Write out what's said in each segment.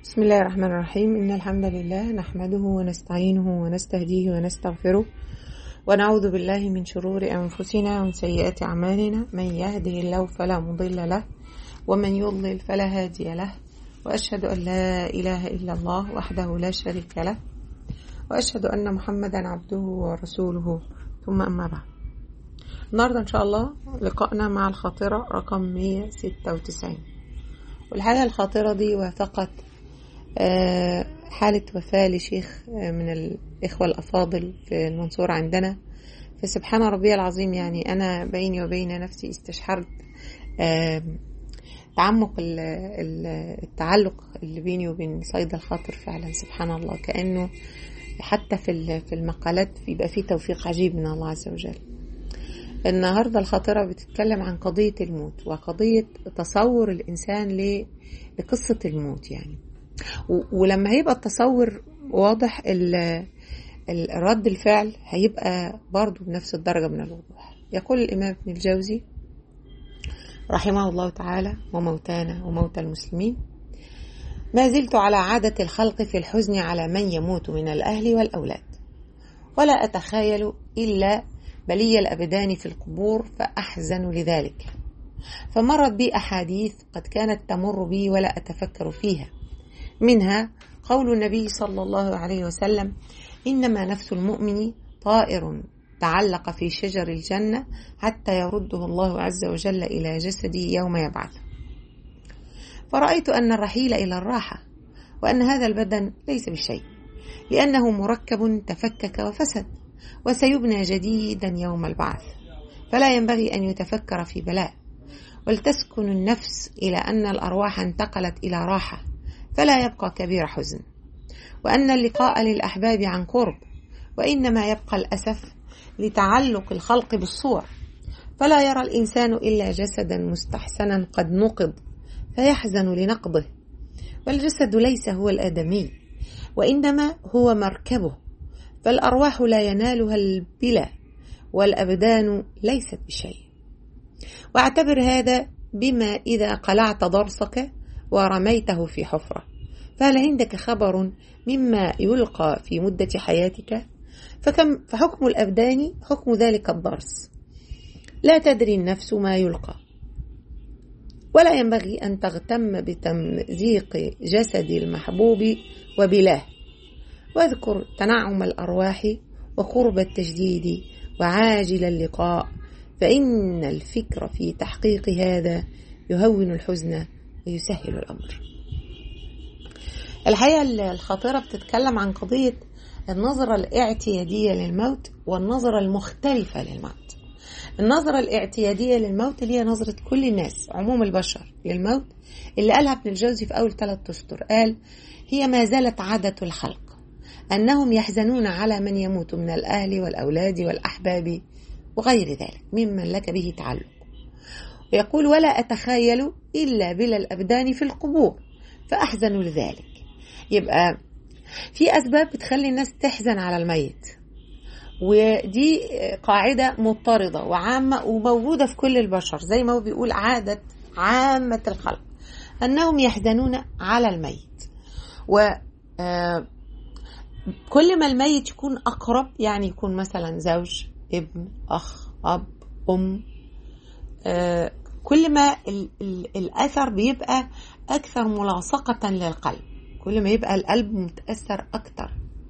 بسم الله الرحمن الرحيم إن الحمد لله نحمده ونستعينه ونستهديه ونستغفره ونعوذ بالله من شرور أنفسنا ومن سيئات أعمالنا من يهده الله فلا مضل له ومن يضلل فلا هادي له وأشهد أن لا إله إلا الله وحده لا شريك له وأشهد أن محمدا عبده ورسوله ثم أما بعد النهاردة إن شاء الله لقائنا مع الخاطرة رقم 196 والحقيقة الخاطرة دي وافقت حالة وفاة لشيخ من الإخوة الأفاضل في المنصورة عندنا فسبحان ربي العظيم يعني أنا بيني وبين نفسي استشعرت تعمق التعلق اللي بيني وبين صيد الخاطر فعلا سبحان الله كأنه حتى في في المقالات بيبقى فيه توفيق عجيب من الله عز وجل النهارده الخاطرة بتتكلم عن قضية الموت وقضية تصور الإنسان لقصة الموت يعني ولما هيبقى التصور واضح رد الفعل هيبقى برضو بنفس الدرجة من الوضوح يقول الإمام ابن الجوزي رحمه الله تعالى وموتانا وموتى المسلمين ما زلت على عادة الخلق في الحزن على من يموت من الأهل والأولاد ولا أتخيل إلا بلي الأبدان في القبور فأحزن لذلك فمرت بي أحاديث قد كانت تمر بي ولا أتفكر فيها منها قول النبي صلى الله عليه وسلم إنما نفس المؤمن طائر تعلق في شجر الجنة حتى يرده الله عز وجل إلى جسده يوم يبعث فرأيت أن الرحيل إلى الراحة وأن هذا البدن ليس بشيء لأنه مركب تفكك وفسد وسيبنى جديدا يوم البعث فلا ينبغي أن يتفكر في بلاء ولتسكن النفس إلى أن الأرواح انتقلت إلى راحة فلا يبقى كبير حزن وأن اللقاء للأحباب عن قرب وإنما يبقى الأسف لتعلق الخلق بالصور فلا يرى الإنسان إلا جسدا مستحسنا قد نقض فيحزن لنقضه والجسد ليس هو الآدمي وإنما هو مركبه فالأرواح لا ينالها البلا والأبدان ليست بشيء واعتبر هذا بما إذا قلعت ضرسك ورميته في حفرة فهل عندك خبر مما يلقى في مدة حياتك فكم فحكم الأبدان حكم ذلك الضرس لا تدري النفس ما يلقى ولا ينبغي أن تغتم بتمزيق جسد المحبوب وبلاه واذكر تنعم الأرواح وقرب التجديد وعاجل اللقاء فإن الفكر في تحقيق هذا يهون الحزن ويسهل الأمر الحقيقة الخاطرة بتتكلم عن قضية النظرة الاعتيادية للموت والنظرة المختلفة للموت النظرة الاعتيادية للموت اللي هي نظرة كل الناس عموم البشر للموت اللي قالها ابن الجوزي في أول ثلاث أسطر قال هي ما زالت عادة الخلق أنهم يحزنون على من يموت من الأهل والأولاد والأحباب وغير ذلك ممن لك به تعلق ويقول ولا أتخيل إلا بلا الأبدان في القبور فأحزن لذلك يبقى في أسباب بتخلي الناس تحزن على الميت ودي قاعدة مضطردة وعامة وموجودة في كل البشر زي ما هو بيقول عادة عامة الخلق أنهم يحزنون على الميت و كل ما الميت يكون أقرب يعني يكون مثلا زوج ابن أخ أب أم كل ما ال ال الأثر بيبقى أكثر ملاصقة للقلب كل ما يبقى القلب متأثر أكتر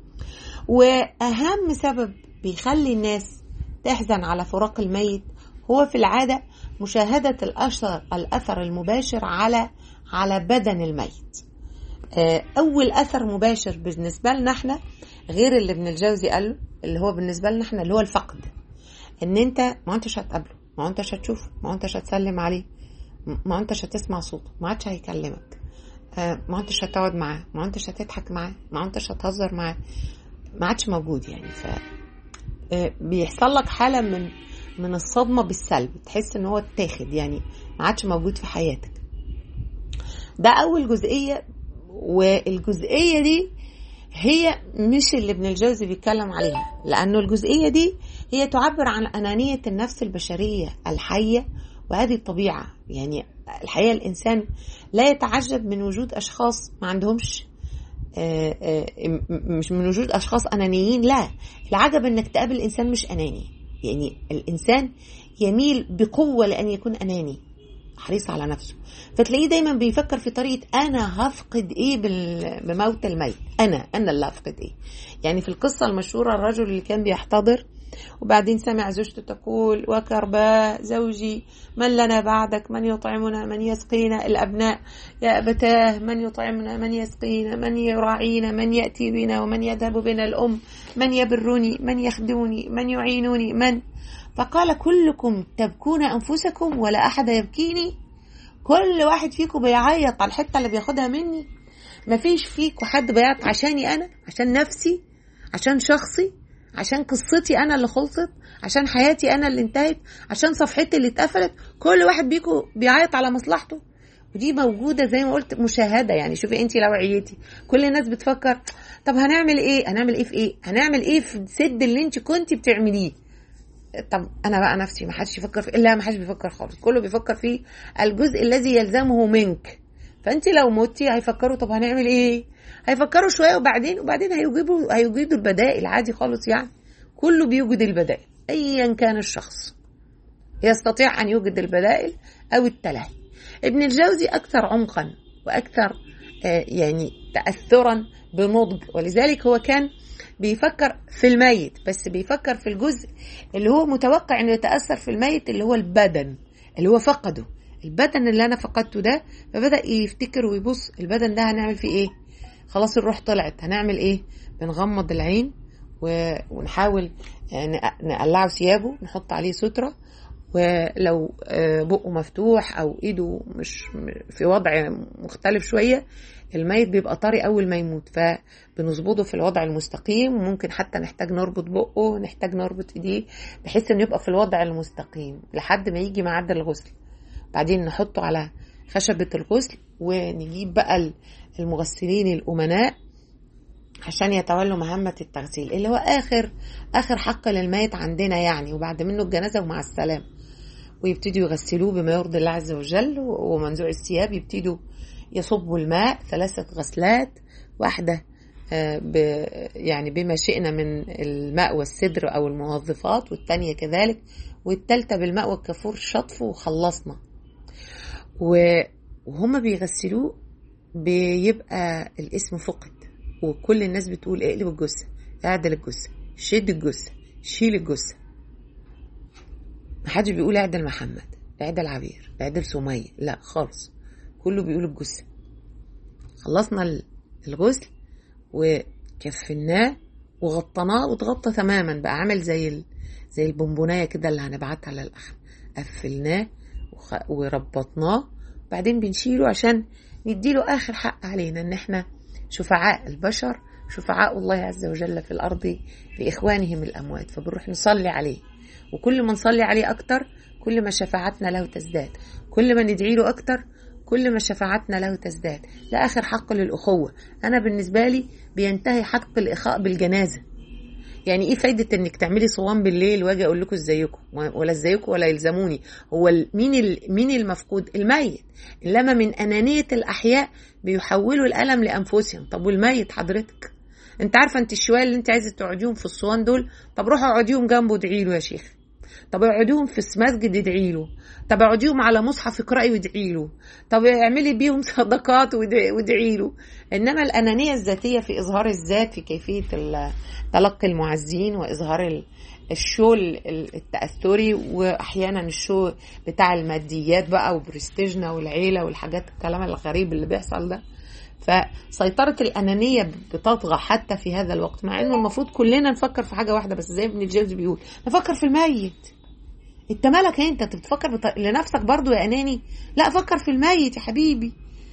وأهم سبب بيخلي الناس تحزن على فراق الميت هو في العادة مشاهدة الأثر الأثر المباشر على على بدن الميت أول أثر مباشر بالنسبة لنا احنا غير اللي ابن الجوزي قاله اللي هو بالنسبة لنا احنا اللي هو الفقد ان انت ما انتش هتقابله ما انتش هتشوفه ما انتش هتسلم عليه ما انتش هتسمع صوته ما عادش هيكلمك ما انتش هتقعد معاه ما انتش هتضحك معاه ما انتش هتهزر معاه ما عادش موجود يعني ف بيحصل لك حاله من من الصدمه بالسلب تحس ان هو اتاخد يعني ما عادش موجود في حياتك ده اول جزئيه والجزئيه دي هي مش اللي ابن الجوزي بيتكلم عليها لانه الجزئيه دي هي تعبر عن انانيه النفس البشريه الحيه وهذه الطبيعة يعني الحقيقة الإنسان لا يتعجب من وجود أشخاص ما عندهمش آه، آه، مش من وجود أشخاص أنانيين لا العجب أنك تقابل إنسان مش أناني يعني الإنسان يميل بقوة لأن يكون أناني حريص على نفسه فتلاقيه دايما بيفكر في طريقة أنا هفقد إيه بموت الميت أنا أنا اللي هفقد إيه يعني في القصة المشهورة الرجل اللي كان بيحتضر وبعدين سمع زوجته تقول وكرباء زوجي من لنا بعدك من يطعمنا من يسقينا الأبناء يا أبتاه من يطعمنا من يسقينا من يراعينا من يأتي بنا ومن يذهب بنا الأم من يبرني من يخدمني من يعينني من فقال كلكم تبكون أنفسكم ولا أحد يبكيني كل واحد فيكم بيعيط على الحتة اللي بياخدها مني مفيش فيكم حد بيعيط عشاني أنا عشان نفسي عشان شخصي عشان قصتي أنا اللي خلصت عشان حياتي أنا اللي انتهت عشان صفحتي اللي اتقفلت كل واحد بيكم بيعيط على مصلحته ودي موجودة زي ما قلت مشاهدة يعني شوفي انت لو عيتي كل الناس بتفكر طب هنعمل ايه هنعمل ايه في ايه هنعمل ايه في السد اللي انت كنت بتعمليه طب انا بقى نفسي ما حدش يفكر في لا ما حدش بيفكر خالص كله بيفكر في الجزء الذي يلزمه منك فانت لو متي هيفكروا طب هنعمل ايه هيفكروا شويه وبعدين وبعدين هيجيبوا هيجيدوا البدائل عادي خالص يعني كله بيوجد البدائل ايا كان الشخص يستطيع ان يوجد البدائل او التلهي ابن الجوزي اكثر عمقا واكثر آه، يعني تاثرا بنضج ولذلك هو كان بيفكر في الميت بس بيفكر في الجزء اللي هو متوقع انه يتاثر في الميت اللي هو البدن اللي هو فقده البدن اللي انا فقدته ده فبدا يفتكر ويبص البدن ده هنعمل فيه ايه خلاص الروح طلعت هنعمل ايه بنغمض العين ونحاول نقلعه ثيابه نحط عليه ستره ولو آه، بقه مفتوح او ايده مش في وضع مختلف شويه الميت بيبقى طري اول ما يموت فبنظبطه في الوضع المستقيم وممكن حتى نحتاج نربط بقه نحتاج نربط ايديه بحيث انه يبقى في الوضع المستقيم لحد ما يجي ميعاد الغسل بعدين نحطه على خشبة الغسل ونجيب بقى المغسلين الأمناء عشان يتولوا مهمة التغسيل اللي هو آخر آخر حق للميت عندنا يعني وبعد منه الجنازة ومع السلامة ويبتدوا يغسلوه بما يرضي الله عز وجل ومنزوع الثياب يبتدوا يصبوا الماء ثلاثة غسلات واحدة آه، يعني بما شئنا من الماء والسدر أو المنظفات والتانية كذلك والتالتة بالماء والكافور شطف وخلصنا وهم بيغسلوه بيبقى الاسم فقد وكل الناس بتقول اقلب الجثة اعدل الجثة شد الجثة شيل الجثة محدش بيقول اعدل محمد اعدل عبير اعدل سمية لا خالص كله بيقول الجثة خلصنا الغسل وكفناه وغطيناه واتغطى تماما بقى عامل زي ال... زي البونبونايه كده اللي هنبعتها للاخر قفلناه وخ... وربطناه بعدين بنشيله عشان نديله اخر حق علينا ان احنا شفعاء البشر شفعاء الله عز وجل في الارض لاخوانهم الاموات فبنروح نصلي عليه وكل ما نصلي عليه اكتر كل ما شفاعتنا له تزداد كل ما ندعي له اكتر كل ما شفاعتنا له تزداد ده آخر حق للأخوة أنا بالنسبة لي بينتهي حق الإخاء بالجنازة يعني ايه فايدة انك تعملي صوان بالليل واجي اقول لكم ازيكم ولا ازيكم ولا يلزموني هو مين مين المفقود الميت انما من انانية الاحياء بيحولوا الالم لانفسهم طب والميت حضرتك انت عارفه انت الشويه اللي انت عايزه تقعديهم في الصوان دول طب روحوا اقعديهم جنبه وادعي له يا شيخ طب اقعديهم في مسجد ادعي له طب اقعديهم على مصحف اقرأي وادعي له طب اعملي بيهم صدقات وادعي له انما الانانيه الذاتيه في اظهار الذات في كيفيه تلقي المعزين واظهار الشو التأثري واحيانا الشو بتاع الماديات بقى وبرستيجنا والعيله والحاجات الكلام الغريب اللي بيحصل ده فسيطرة الأنانية بتطغى حتى في هذا الوقت مع أنه المفروض كلنا نفكر في حاجة واحدة بس زي ابن الجوزي بيقول نفكر في الميت انت مالك انت انت بتفكر بط... لنفسك برضو يا اناني لا فكر في الميت يا حبيبي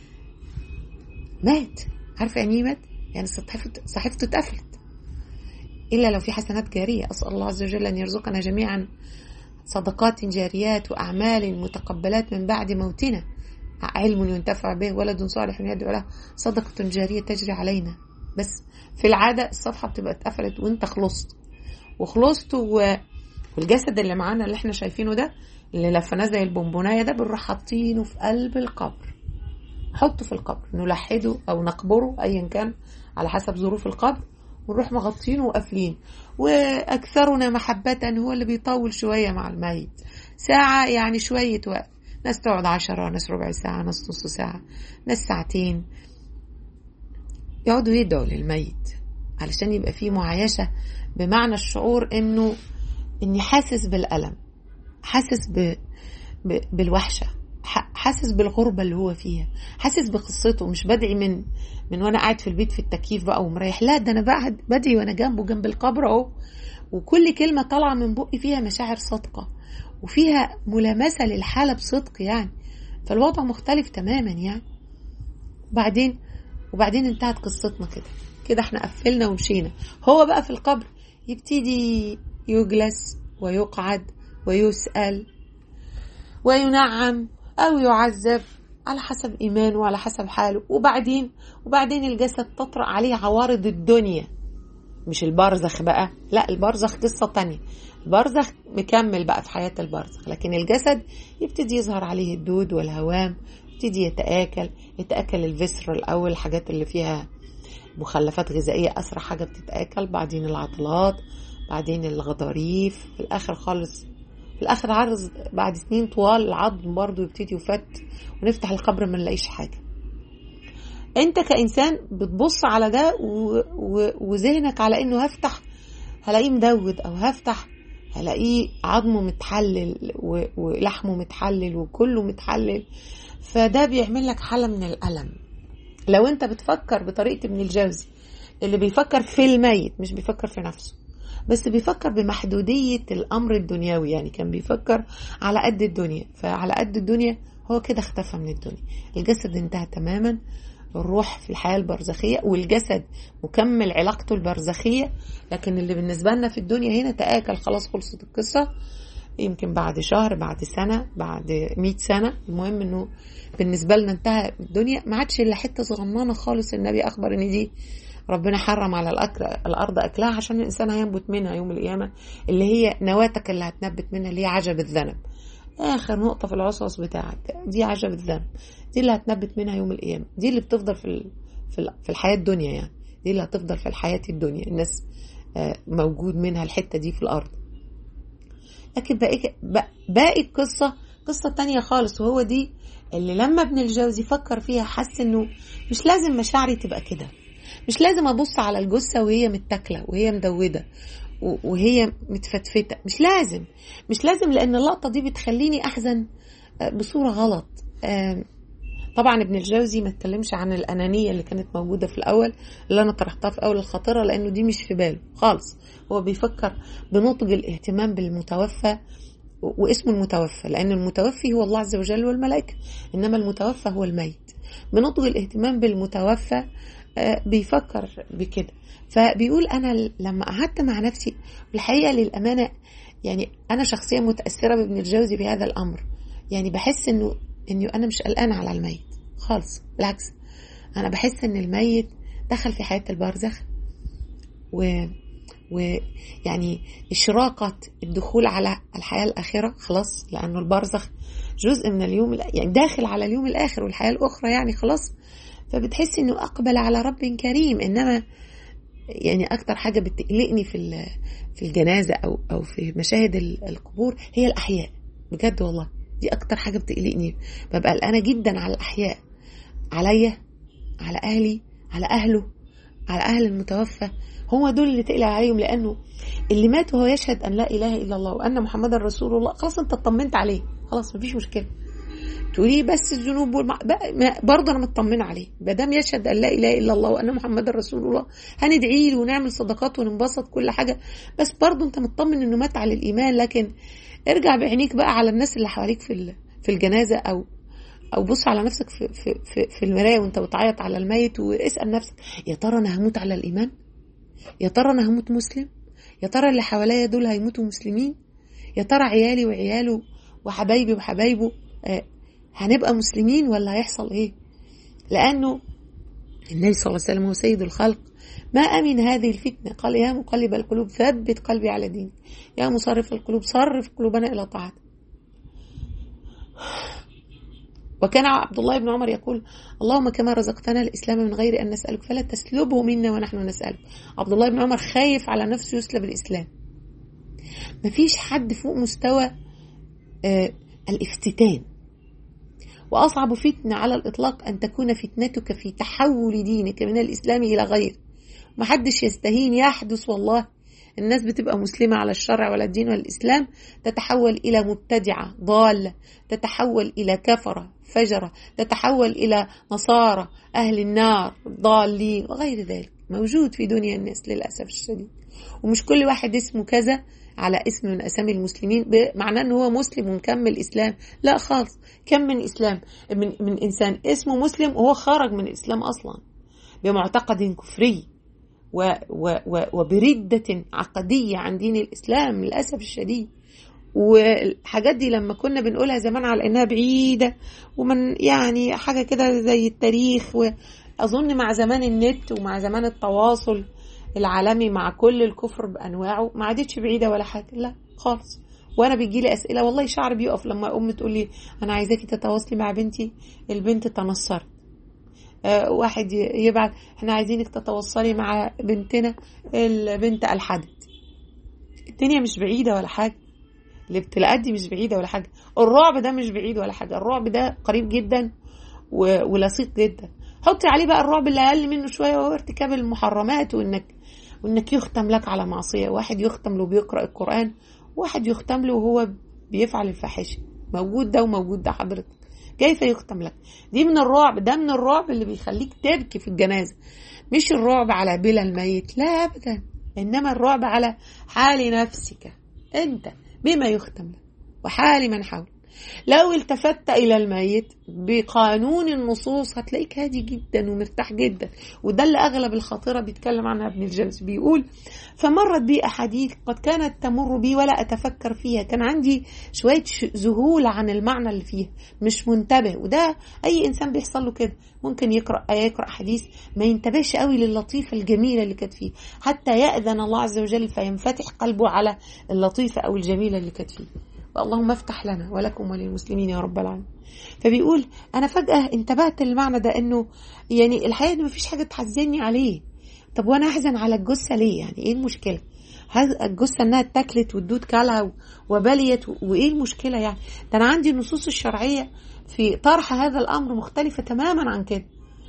مات عارفه يعني ايه مات يعني صحيفته صحيفته اتقفلت الا لو في حسنات جاريه اسال الله عز وجل ان يرزقنا جميعا صدقات جاريات واعمال متقبلات من بعد موتنا علم ينتفع به ولد صالح يدعو له صدقة جارية تجري علينا بس في العادة الصفحة بتبقى اتقفلت وانت خلصت وخلصت و... والجسد اللي معانا اللي احنا شايفينه ده اللي لفناه زي البونبونايه ده بنروح حاطينه في قلب القبر نحطه في القبر نلحده او نقبره ايا كان على حسب ظروف القبر ونروح مغطينه وقافلين واكثرنا محبه هو اللي بيطول شويه مع الميت ساعه يعني شويه وقت ناس تقعد عشرة ناس ربع ساعة ناس نص ساعة ناس ساعتين يقعدوا يدعوا للميت علشان يبقى فيه معايشة بمعنى الشعور انه اني حاسس بالألم حاسس ب... ب... بالوحشة حاسس بالغربة اللي هو فيها حاسس بقصته مش بدعي من من وانا قاعد في البيت في التكييف بقى ومريح لا ده انا بقعد بدعي وانا جنبه جنب القبر اهو وكل كلمة طالعة من بقي فيها مشاعر صادقة وفيها ملامسة للحالة بصدق يعني فالوضع مختلف تماما يعني وبعدين وبعدين انتهت قصتنا كده كده احنا قفلنا ومشينا هو بقى في القبر يبتدي يجلس ويقعد ويسأل وينعم أو يعذب على حسب إيمانه وعلى حسب حاله وبعدين وبعدين الجسد تطرأ عليه عوارض الدنيا مش البرزخ بقى لا البرزخ قصة تانية البرزخ مكمل بقى في حياة البرزخ لكن الجسد يبتدي يظهر عليه الدود والهوام يبتدي يتآكل يتآكل الفسر الأول الحاجات اللي فيها مخلفات غذائية أسرع حاجة بتتآكل بعدين العضلات بعدين الغضاريف في الآخر خالص في الآخر عرض بعد سنين طوال العظم برضو يبتدي يفت ونفتح القبر ما نلاقيش حاجة انت كإنسان بتبص على ده وذهنك على انه هفتح هلاقيه مدود او هفتح هلاقيه عظمه متحلل ولحمه متحلل وكله متحلل فده بيعمل لك حالة من الألم لو انت بتفكر بطريقة ابن الجوزي اللي بيفكر في الميت مش بيفكر في نفسه بس بيفكر بمحدودية الأمر الدنيوي يعني كان بيفكر على قد الدنيا فعلى قد الدنيا هو كده اختفى من الدنيا الجسد انتهى تماما الروح في الحياة البرزخية والجسد مكمل علاقته البرزخية لكن اللي بالنسبة لنا في الدنيا هنا تآكل خلاص خلصت القصة يمكن بعد شهر بعد سنة بعد مئة سنة المهم انه بالنسبة لنا انتهى الدنيا ما عادش الا حتة صغننة خالص النبي اخبر ان دي ربنا حرم على الأكل الأرض أكلها عشان الإنسان هينبت منها يوم القيامة اللي هي نواتك اللي هتنبت منها اللي هي عجب الذنب آخر نقطة في العصص بتاعك دي عجب الذنب دي اللي هتنبت منها يوم القيامة دي اللي بتفضل في في الحياة الدنيا يعني دي اللي هتفضل في الحياة الدنيا الناس موجود منها الحتة دي في الأرض لكن باقي باقي القصة قصة تانية خالص وهو دي اللي لما ابن الجوزي فكر فيها حس انه مش لازم مشاعري تبقى كده مش لازم ابص على الجثه وهي متاكله وهي مدوده وهي متفتفته مش لازم مش لازم لان اللقطه دي بتخليني احزن بصوره غلط طبعا ابن الجوزي ما اتكلمش عن الانانيه اللي كانت موجوده في الاول اللي انا طرحتها في اول الخاطره لانه دي مش في باله خالص هو بيفكر بنضج الاهتمام بالمتوفى واسمه المتوفى لان المتوفي هو الله عز وجل والملائكه انما المتوفى هو الميت بنضج الاهتمام بالمتوفى بيفكر بكده فبيقول انا لما قعدت مع نفسي الحقيقه للامانه يعني انا شخصيا متاثره بابن الجوزي بهذا الامر يعني بحس انه انه انا مش قلقانه على الميت خالص بالعكس انا بحس ان الميت دخل في حياه البرزخ و ويعني إشراقة الدخول على الحياة الآخرة خلاص لأنه البرزخ جزء من اليوم يعني داخل على اليوم الآخر والحياة الأخرى يعني خلاص فبتحس انه اقبل على رب كريم انما يعني اكتر حاجه بتقلقني في في الجنازه او او في مشاهد القبور هي الاحياء بجد والله دي اكتر حاجه بتقلقني ببقى قلقانه جدا على الاحياء عليا على اهلي على اهله على اهل المتوفى هو دول اللي تقلق عليهم لانه اللي مات وهو يشهد ان لا اله الا الله وان محمدا رسول الله خلاص انت اطمنت عليه خلاص مفيش مشكله تقولي بس الذنوب والمع... برضه انا مطمنه عليه ما دام يشهد ان لا اله الا الله وان محمد رسول الله هندعي له ونعمل صدقات وننبسط كل حاجه بس برضه انت مطمن انه مات على الايمان لكن ارجع بعينيك بقى على الناس اللي حواليك في في الجنازه او او بص على نفسك في في في, في المرايه وانت بتعيط على الميت واسال نفسك يا ترى انا هموت على الايمان يا ترى انا هموت مسلم يا ترى اللي حواليا دول هيموتوا مسلمين يا ترى عيالي وعياله وحبايبي وحبايبه آه هنبقى مسلمين ولا هيحصل ايه لانه النبي صلى الله عليه وسلم هو سيد الخلق ما امن هذه الفتنه قال يا مقلب القلوب ثبت قلبي على دينك يا مصرف القلوب صرف قلوبنا الى طاعتك وكان عبد الله بن عمر يقول اللهم كما رزقتنا الإسلام من غير أن نسألك فلا تسلبه منا ونحن نسألك عبد الله بن عمر خايف على نفسه يسلب الإسلام مفيش حد فوق مستوى آه الافتتان وأصعب فتنة على الإطلاق أن تكون فتنتك في تحول دينك من الإسلام إلى غيره محدش يستهين يحدث والله الناس بتبقى مسلمة على الشرع ولا الدين ولا الإسلام تتحول إلى مبتدعة ضالة تتحول إلى كفرة فجرة تتحول إلى نصارى أهل النار ضالين وغير ذلك موجود في دنيا الناس للأسف الشديد ومش كل واحد اسمه كذا على اسم من اسامي المسلمين معناه ان هو مسلم ومكمل اسلام لا خالص كم من اسلام من, من انسان اسمه مسلم وهو خرج من الاسلام اصلا بمعتقد كفري و و و وبردة عقدية عن دين الإسلام للأسف الشديد والحاجات دي لما كنا بنقولها زمان على إنها بعيدة ومن يعني حاجة كده زي التاريخ وأظن مع زمان النت ومع زمان التواصل العالمي مع كل الكفر بانواعه ما عادتش بعيده ولا حاجه لا خالص وانا بيجي لي اسئله والله شعر بيقف لما ام تقول لي انا عايزاكي تتواصلي مع بنتي البنت تنصرت أه واحد يبعت احنا عايزينك تتوصلي مع بنتنا البنت الحدت الدنيا مش بعيده ولا حاجه الابتلاءات دي مش بعيده ولا حاجه الرعب ده مش بعيد ولا حاجه الرعب ده قريب جدا ولصيق جدا حطي عليه بقى الرعب اللي اقل منه شويه وهو ارتكاب المحرمات وانك وانك يختم لك على معصيه واحد يختم له بيقرا القران واحد يختم له وهو بيفعل الفاحشه موجود ده وموجود ده حضرتك كيف يختم لك دي من الرعب ده من الرعب اللي بيخليك تبكي في الجنازه مش الرعب على بلا الميت لا ابدا انما الرعب على حال نفسك انت بما يختم لك وحال من حولك لو التفت إلى الميت بقانون النصوص هتلاقيك هادي جدا ومرتاح جدا وده اللي أغلب الخاطرة بيتكلم عنها ابن الجوزي بيقول فمرت بي أحاديث قد كانت تمر بي ولا أتفكر فيها كان عندي شوية ذهول عن المعنى اللي فيها مش منتبه وده أي إنسان بيحصل له كده ممكن يقرأ يقرأ حديث ما ينتبهش قوي للطيفة الجميلة اللي كانت فيه حتى يأذن الله عز وجل فينفتح قلبه على اللطيفة أو الجميلة اللي كانت فيه اللهم افتح لنا ولكم وللمسلمين يا رب العالمين فبيقول انا فجاه انتبهت للمعنى ده انه يعني الحقيقه ان مفيش حاجه تحزني عليه طب وانا احزن على الجثه ليه يعني ايه المشكله الجثه انها اتاكلت والدود كلها وبليت وايه المشكله يعني ده انا عندي النصوص الشرعيه في طرح هذا الامر مختلفه تماما عن كده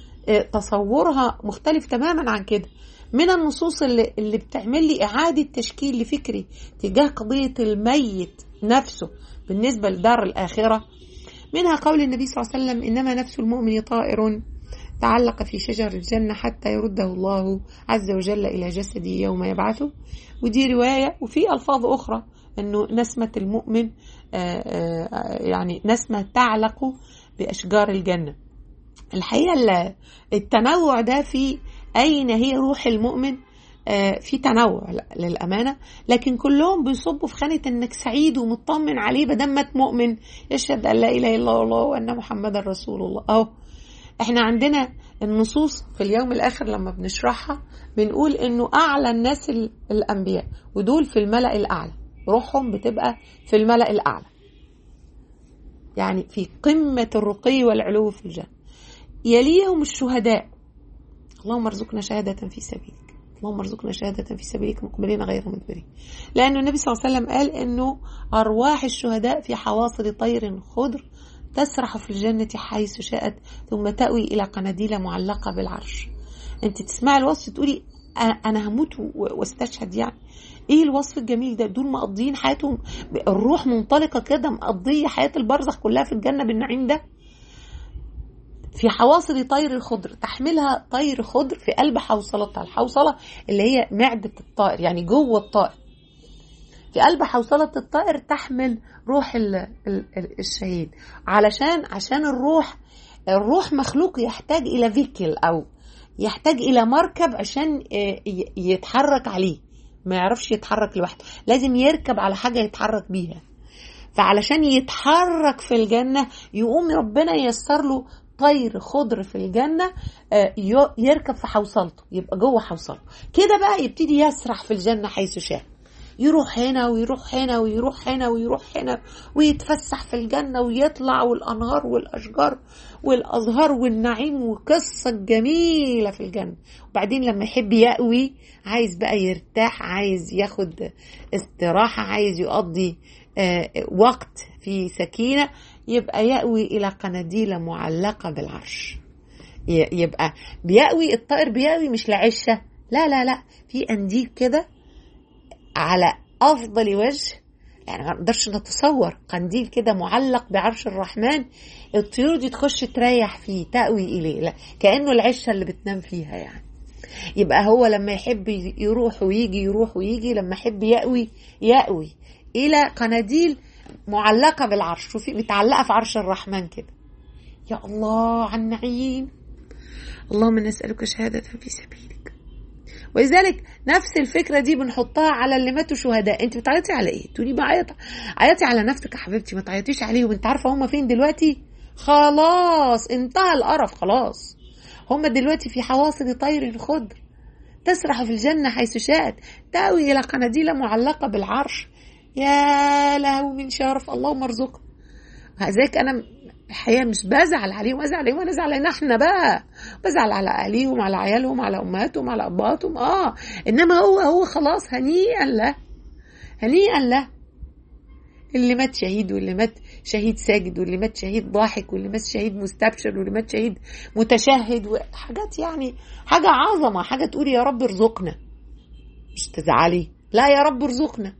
تصورها مختلف تماما عن كده من النصوص اللي, اللي بتعمل لي إعادة تشكيل لفكري تجاه قضية الميت نفسه بالنسبة لدار الآخرة منها قول النبي صلى الله عليه وسلم إنما نفس المؤمن طائر تعلق في شجر الجنة حتى يرده الله عز وجل إلى جسده يوم يبعثه ودي رواية وفي ألفاظ أخرى أنه نسمة المؤمن يعني نسمة تعلق بأشجار الجنة الحقيقة التنوع ده في أين هي روح المؤمن في تنوع للأمانة لكن كلهم بيصبوا في خانة إنك سعيد ومطمن عليه بدمك مؤمن يشهد أن لا إله إلا الله وأن محمدا رسول الله أهو احنا عندنا النصوص في اليوم الآخر لما بنشرحها بنقول إنه أعلى الناس الأنبياء ودول في الملأ الأعلى روحهم بتبقى في الملأ الأعلى يعني في قمة الرقي والعلو في الجنة يليهم الشهداء اللهم ارزقنا شهادة في سبيلك اللهم ارزقنا شهادة في سبيلك مقبلين غير مدبرين لأن النبي صلى الله عليه وسلم قال أنه أرواح الشهداء في حواصل طير خضر تسرح في الجنة حيث شاءت ثم تأوي إلى قناديل معلقة بالعرش أنت تسمع الوصف تقولي أنا هموت واستشهد يعني ايه الوصف الجميل ده دول مقضيين حياتهم الروح منطلقه كده مقضيه حياه البرزخ كلها في الجنه بالنعيم ده في حواصل طير الخضر تحملها طير خضر في قلب حوصلتها الحوصلة اللي هي معدة الطائر يعني جوه الطائر في قلب حوصلة الطائر تحمل روح الشهيد علشان عشان الروح الروح مخلوق يحتاج إلى فيكل أو يحتاج إلى مركب عشان يتحرك عليه ما يعرفش يتحرك لوحده لازم يركب على حاجة يتحرك بيها فعلشان يتحرك في الجنة يقوم ربنا ييسر له طير خضر في الجنة يركب في حوصلته يبقى جوه حوصلته كده بقى يبتدي يسرح في الجنة حيث شاء يروح هنا ويروح هنا ويروح هنا ويروح هنا ويتفسح في الجنة ويطلع والأنهار والأشجار والأزهار والنعيم وقصة جميلة في الجنة وبعدين لما يحب يأوي عايز بقى يرتاح عايز ياخد استراحة عايز يقضي وقت في سكينة يبقى يأوي إلى قناديل معلقة بالعرش يبقى بيأوي الطائر بيأوي مش لعشة لا لا لا في قنديل كده على افضل وجه يعني ما نقدرش نتصور قنديل كده معلق بعرش الرحمن الطيور دي تخش تريح فيه تأوي إليه لا كأنه العشة اللي بتنام فيها يعني يبقى هو لما يحب يروح ويجي يروح ويجي لما يحب يأوي يأوي إلى قناديل معلقة بالعرش شوفي متعلقة في عرش الرحمن كده يا الله عن النعيم اللهم نسألك شهادة في سبيلك ولذلك نفس الفكره دي بنحطها على اللي ماتوا شهداء انت بتعيطي على ايه تقولي بعيط عيطي على نفسك يا حبيبتي ما تعيطيش عليهم انت عارفه هم فين دلوقتي خلاص انتهى القرف خلاص هم دلوقتي في حواصل طير خضر تسرح في الجنة حيث شاءت تأوي إلى قناديل معلقة بالعرش يا له من شرف اللهم ارزقنا ذلك أنا الحقيقه مش بزعل عليهم ازعل عليهم انا ازعل علينا احنا بقى بزعل على اهاليهم على عيالهم على امهاتهم على ابهاتهم اه انما هو هو خلاص هنيئا له هنيئا له اللي مات شهيد واللي مات شهيد ساجد واللي مات شهيد ضاحك واللي مات شهيد مستبشر واللي مات شهيد متشهد وحاجات يعني حاجة عظمة حاجة تقولي يا رب ارزقنا مش تزعلي لا يا رب ارزقنا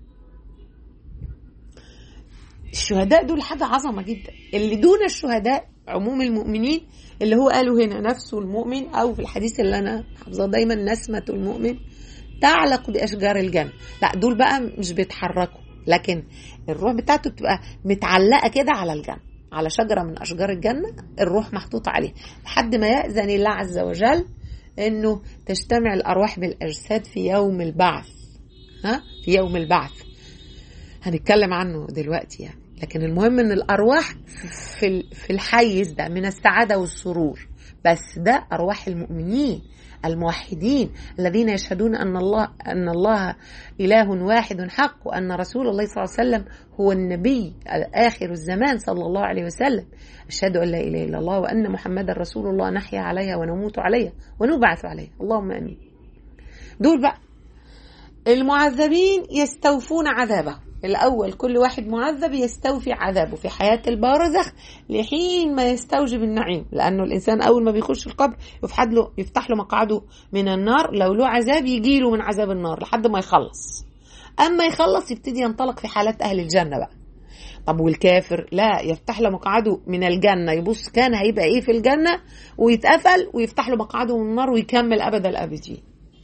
الشهداء دول حاجة عظمة جدا اللي دون الشهداء عموم المؤمنين اللي هو قالوا هنا نفسه المؤمن أو في الحديث اللي أنا حافظاه دايما نسمة المؤمن تعلق بأشجار الجنة لا دول بقى مش بيتحركوا لكن الروح بتاعته بتبقى متعلقة كده على الجنة على شجرة من أشجار الجنة الروح محطوطة عليها لحد ما يأذن الله عز وجل إنه تجتمع الأرواح بالأجساد في يوم البعث ها في يوم البعث هنتكلم عنه دلوقتي يعني لكن المهم ان الارواح في في الحيز ده من السعاده والسرور بس ده ارواح المؤمنين الموحدين الذين يشهدون ان الله ان الله اله واحد حق وان رسول الله صلى الله عليه وسلم هو النبي اخر الزمان صلى الله عليه وسلم اشهد ان لا اله الا الله وان محمدا رسول الله نحيا عليها ونموت عليها ونبعث عليها اللهم امين دول بقى المعذبين يستوفون عذابه الأول كل واحد معذب يستوفي عذابه في حياة البرزخ لحين ما يستوجب النعيم لأنه الإنسان أول ما بيخش القبر يفتح له يفتح له مقعده من النار لو له عذاب يجي له من عذاب النار لحد ما يخلص أما يخلص يبتدي ينطلق في حالات أهل الجنة بقى طب والكافر لا يفتح له مقعده من الجنة يبص كان هيبقى إيه في الجنة ويتقفل ويفتح له مقعده من النار ويكمل أبد الأبدين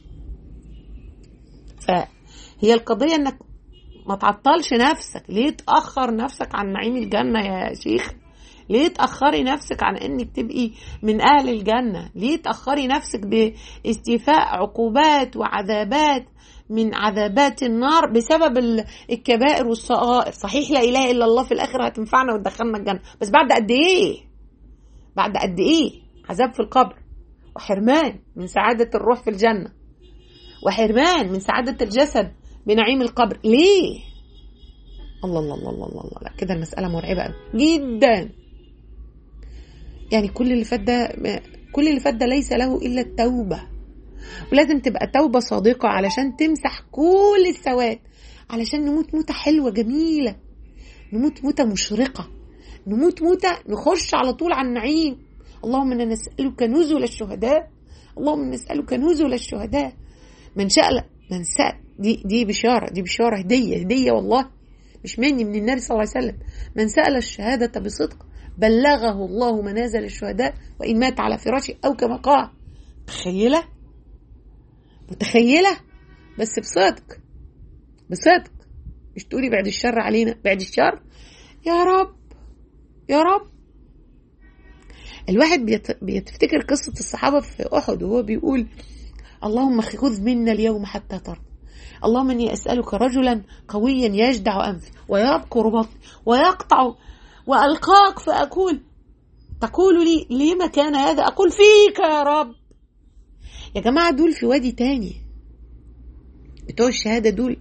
فهي القضية انك ما تعطلش نفسك ليه تأخر نفسك عن نعيم الجنة يا شيخ ليه تأخري نفسك عن انك تبقي من اهل الجنة ليه تأخري نفسك باستيفاء عقوبات وعذابات من عذابات النار بسبب الكبائر والصغائر صحيح لا اله الا الله في الاخر هتنفعنا وتدخلنا الجنة بس بعد قد ايه بعد قد ايه عذاب في القبر وحرمان من سعادة الروح في الجنة وحرمان من سعادة الجسد بنعيم القبر ليه الله الله الله الله الله, الله. لا كده المسألة مرعبة قوي جدا يعني كل اللي فات ده كل اللي فات ده ليس له إلا التوبة ولازم تبقى توبة صادقة علشان تمسح كل السواد علشان نموت موتة حلوة جميلة نموت موتة مشرقة نموت موتة نخش على طول على النعيم اللهم انا نسألك نزل الشهداء اللهم نسألك نزل الشهداء من شاء من سأل دي دي بشارة دي بشارة هدية هدية والله مش مني من النبي صلى الله عليه وسلم من سأل الشهادة بصدق بلغه الله منازل الشهداء وإن مات على فراشه أو كما قال متخيلة متخيلة بس بصدق بصدق مش تقولي بعد الشر علينا بعد الشر يا رب يا رب الواحد بيتفتكر قصة الصحابة في أحد وهو بيقول اللهم خذ منا اليوم حتى ترضى اللهم اني اسالك رجلا قويا يجدع انفي ويبكر بطني ويقطع والقاك فاقول تقول لي لما كان هذا اقول فيك يا رب يا جماعه دول في وادي تاني بتوع الشهاده دول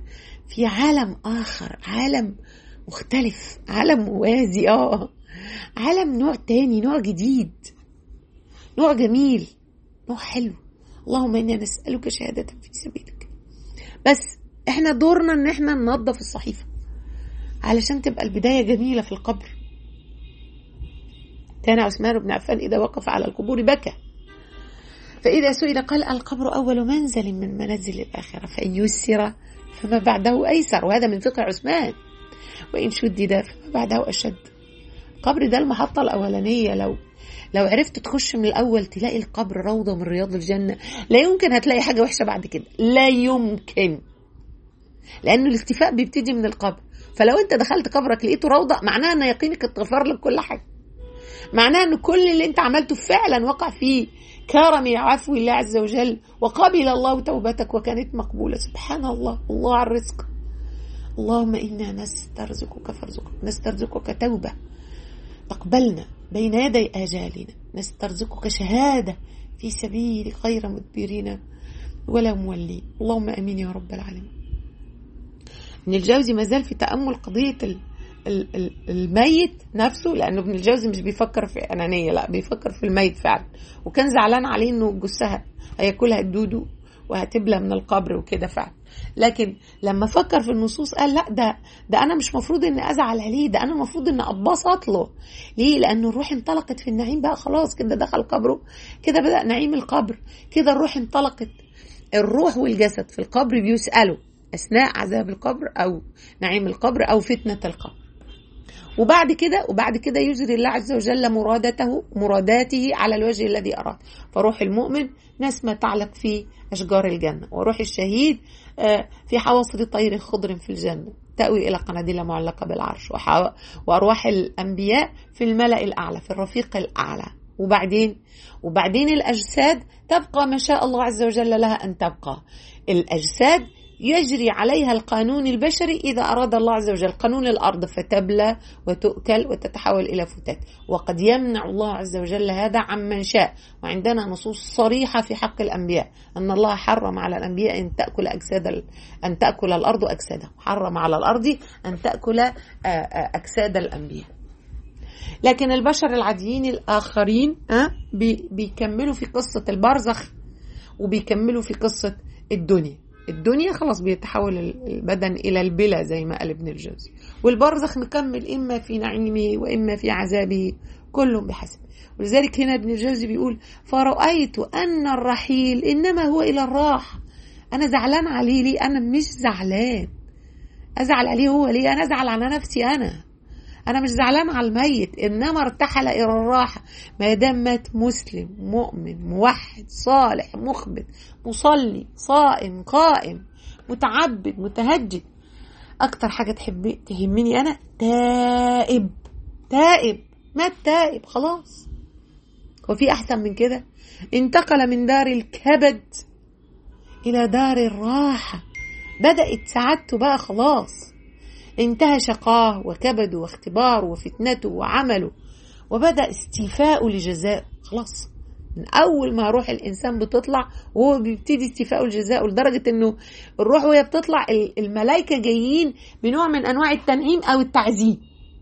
في عالم آخر عالم مختلف عالم موازي اه عالم نوع تاني نوع جديد نوع جميل نوع حلو اللهم إنا نسألك شهادة في سبيلك بس احنا دورنا ان احنا ننظف الصحيفة علشان تبقى البداية جميلة في القبر كان عثمان بن عفان إذا وقف على القبور بكى فإذا سئل قال القبر أول منزل من منازل الآخرة فإن يسر فما بعده أيسر وهذا من فقه عثمان وإن شدد فما بعده أشد القبر ده المحطة الأولانية لو لو عرفت تخش من الأول تلاقي القبر روضة من رياض الجنة لا يمكن هتلاقي حاجة وحشة بعد كده لا يمكن لأنه الاختفاء بيبتدي من القبر فلو أنت دخلت قبرك لقيته روضة معناها أن يقينك اتغفر لك كل حاجة معناها أن كل اللي أنت عملته فعلا وقع فيه كرم عفو الله عز وجل وقبل الله توبتك وكانت مقبولة سبحان الله الله على الرزق اللهم إنا نسترزقك فارزقك نسترزقك توبة تقبلنا بين يدي آجالنا نسترزقك شهادة في سبيل غير مدبرين ولا مولين اللهم أمين يا رب العالمين ابن الجوزي ما زال في تأمل قضية الميت نفسه لأنه ابن الجوزي مش بيفكر في أنانية لا بيفكر في الميت فعلا وكان زعلان عليه إنه جثها هياكلها الدودو وهتبلى من القبر وكده فعلا لكن لما فكر في النصوص قال لا ده ده انا مش مفروض اني ازعل عليه ده انا المفروض ان ابسط له ليه لان الروح انطلقت في النعيم بقى خلاص كده دخل قبره كده بدا نعيم القبر كده الروح انطلقت الروح والجسد في القبر بيسالوا اثناء عذاب القبر او نعيم القبر او فتنه القبر وبعد كده وبعد كده يجري الله عز وجل مرادته مراداته على الوجه الذي أراد فروح المؤمن نسمة تعلق في أشجار الجنة وروح الشهيد في حواصل طير خضر في الجنة تأوي إلى قناديل معلقة بالعرش وأرواح الأنبياء في الملأ الأعلى في الرفيق الأعلى وبعدين وبعدين الأجساد تبقى ما شاء الله عز وجل لها أن تبقى الأجساد يجري عليها القانون البشري إذا أراد الله عز وجل قانون الأرض فتبلى وتؤكل وتتحول إلى فتات وقد يمنع الله عز وجل هذا عمن شاء وعندنا نصوص صريحة في حق الأنبياء أن الله حرم على الأنبياء أن تأكل أجساد أن تأكل الأرض أجسادهم حرم على الأرض أن تأكل أجساد الأنبياء لكن البشر العاديين الآخرين بيكملوا في قصة البرزخ وبيكملوا في قصة الدنيا الدنيا خلاص بيتحول البدن إلى البلا زي ما قال ابن الجوزي والبرزخ مكمل إما في نعيمه وإما في عذابه كل بحسب ولذلك هنا ابن الجوزي بيقول فرأيت أن الرحيل إنما هو إلى الراحة أنا زعلان عليه ليه أنا مش زعلان أزعل عليه هو ليه أنا أزعل على نفسي أنا أنا مش زعلان على الميت إنما ارتحل إلى الراحة ما دام مات مسلم مؤمن موحد صالح مخبت مصلي صائم قائم متعبد متهجد أكتر حاجة تحب تهمني أنا تائب تائب مات تائب خلاص هو في أحسن من كده انتقل من دار الكبد إلى دار الراحة بدأت سعادته بقى خلاص انتهى شقاه وكبده واختباره وفتنته وعمله وبدأ استيفاءه لجزائه خلاص من أول ما روح الإنسان بتطلع وهو بيبتدي استيفاءه لجزائه لدرجة إنه الروح وهي بتطلع الملائكة جايين بنوع من أنواع التنعيم أو التعذيب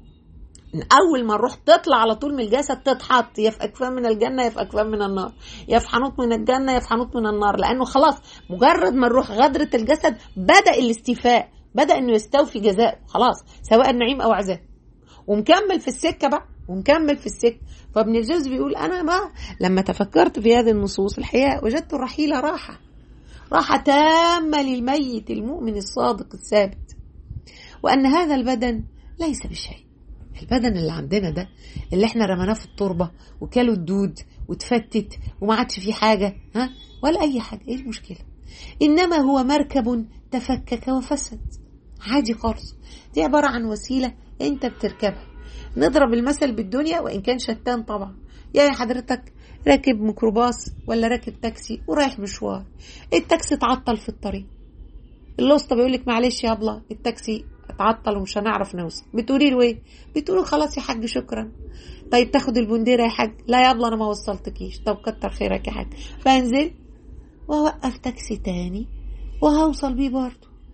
من أول ما الروح تطلع على طول من الجسد تتحط يا في أكفان من الجنة يا في أكفان من النار يا في حنوط من الجنة يا في حنوط من النار لأنه خلاص مجرد ما الروح غدرت الجسد بدأ الاستيفاء بدأ انه يستوفي جزاءه خلاص سواء نعيم او عذاب ومكمل في السكة بقى ومكمل في السكة فابن الجوزي بيقول أنا ما لما تفكرت في هذه النصوص الحقيقة وجدت الرحيل راحة راحة تامة للميت المؤمن الصادق الثابت وأن هذا البدن ليس بشيء البدن اللي عندنا ده اللي احنا رمناه في التربة وكلوا الدود وتفتت وما عادش فيه حاجة ها ولا أي حاجة ايه المشكلة إنما هو مركب تفكك وفسد عادي خالص دي عبارة عن وسيلة أنت بتركبها نضرب المثل بالدنيا وإن كان شتان طبعا يا حضرتك راكب ميكروباص ولا راكب تاكسي ورايح مشوار التاكسي اتعطل في الطريق الوسطى بيقول لك معلش يا ابله التاكسي اتعطل ومش هنعرف نوصل بتقولي له ايه بتقولي خلاص يا حاج شكرا طيب تاخد البنديره يا حاج لا يا ابله انا ما وصلتكيش طب كتر خيرك يا حاج فانزل واوقف تاكسي تاني وهوصل بيه برضه